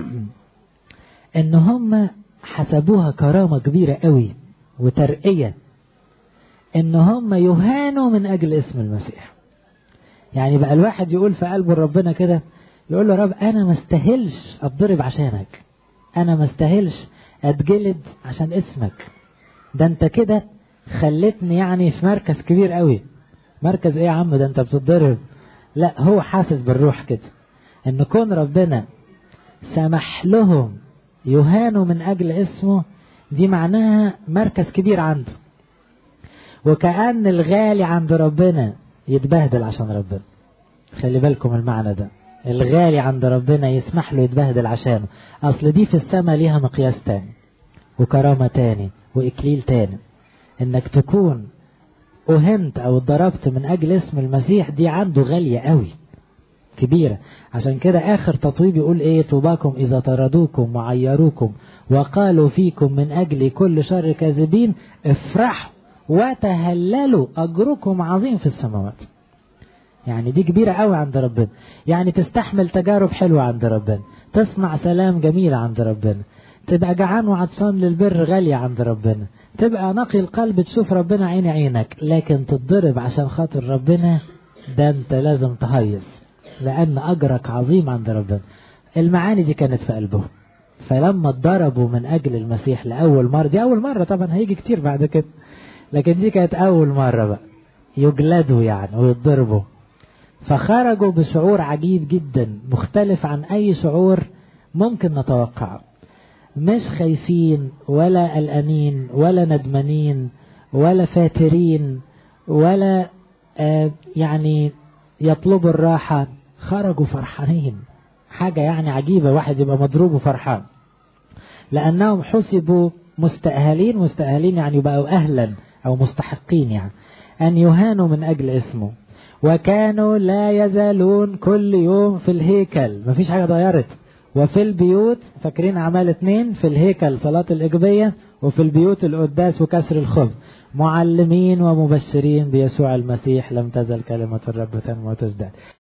إن هم حسبوها كرامة كبيرة قوي وترقية إن هم يهانوا من أجل اسم المسيح يعني بقى الواحد يقول في قلبه ربنا كده يقول له رب أنا ما استاهلش أتضرب عشانك أنا ما استاهلش أتجلد عشان اسمك ده أنت كده خلتني يعني في مركز كبير قوي مركز إيه يا عم ده أنت بتتضرب لا هو حاسس بالروح كده ان كون ربنا سمح لهم يهانوا من اجل اسمه دي معناها مركز كبير عنده وكأن الغالي عند ربنا يتبهدل عشان ربنا خلي بالكم المعنى ده الغالي عند ربنا يسمح له يتبهدل عشانه اصل دي في السماء ليها مقياس تاني وكرامة تاني واكليل تاني انك تكون أهنت أو اتضربت من أجل اسم المسيح دي عنده غالية قوي كبيرة عشان كده آخر تطويب يقول إيه طوباكم إذا طردوكم وعيروكم وقالوا فيكم من أجل كل شر كاذبين افرحوا وتهللوا أجركم عظيم في السماوات يعني دي كبيرة قوي عند ربنا يعني تستحمل تجارب حلوة عند ربنا تصنع سلام جميل عند ربنا تبقى جعان وعطشان للبر غالية عند ربنا تبقى نقي القلب تشوف ربنا عين عينك لكن تتضرب عشان خاطر ربنا ده انت لازم تهيص لان اجرك عظيم عند ربنا المعاني دي كانت في قلبهم فلما اتضربوا من اجل المسيح لاول مره دي اول مره طبعا هيجي كتير بعد كده لكن دي كانت اول مره بقى يجلدوا يعني ويتضربوا فخرجوا بشعور عجيب جدا مختلف عن اي شعور ممكن نتوقعه مش خايفين ولا قلقانين ولا ندمانين ولا فاترين ولا آه يعني يطلبوا الراحة خرجوا فرحانين حاجة يعني عجيبة واحد يبقى مضروب وفرحان لأنهم حسبوا مستأهلين مستأهلين يعني بقوا أهلا أو مستحقين يعني أن يهانوا من أجل اسمه وكانوا لا يزالون كل يوم في الهيكل مفيش حاجة اتغيرت وفي البيوت فاكرين أعمال اتنين في الهيكل صلاة الإجبية وفي البيوت القداس وكسر الخبز معلمين ومبشرين بيسوع المسيح لم تزل كلمة الرب تنمو وتزداد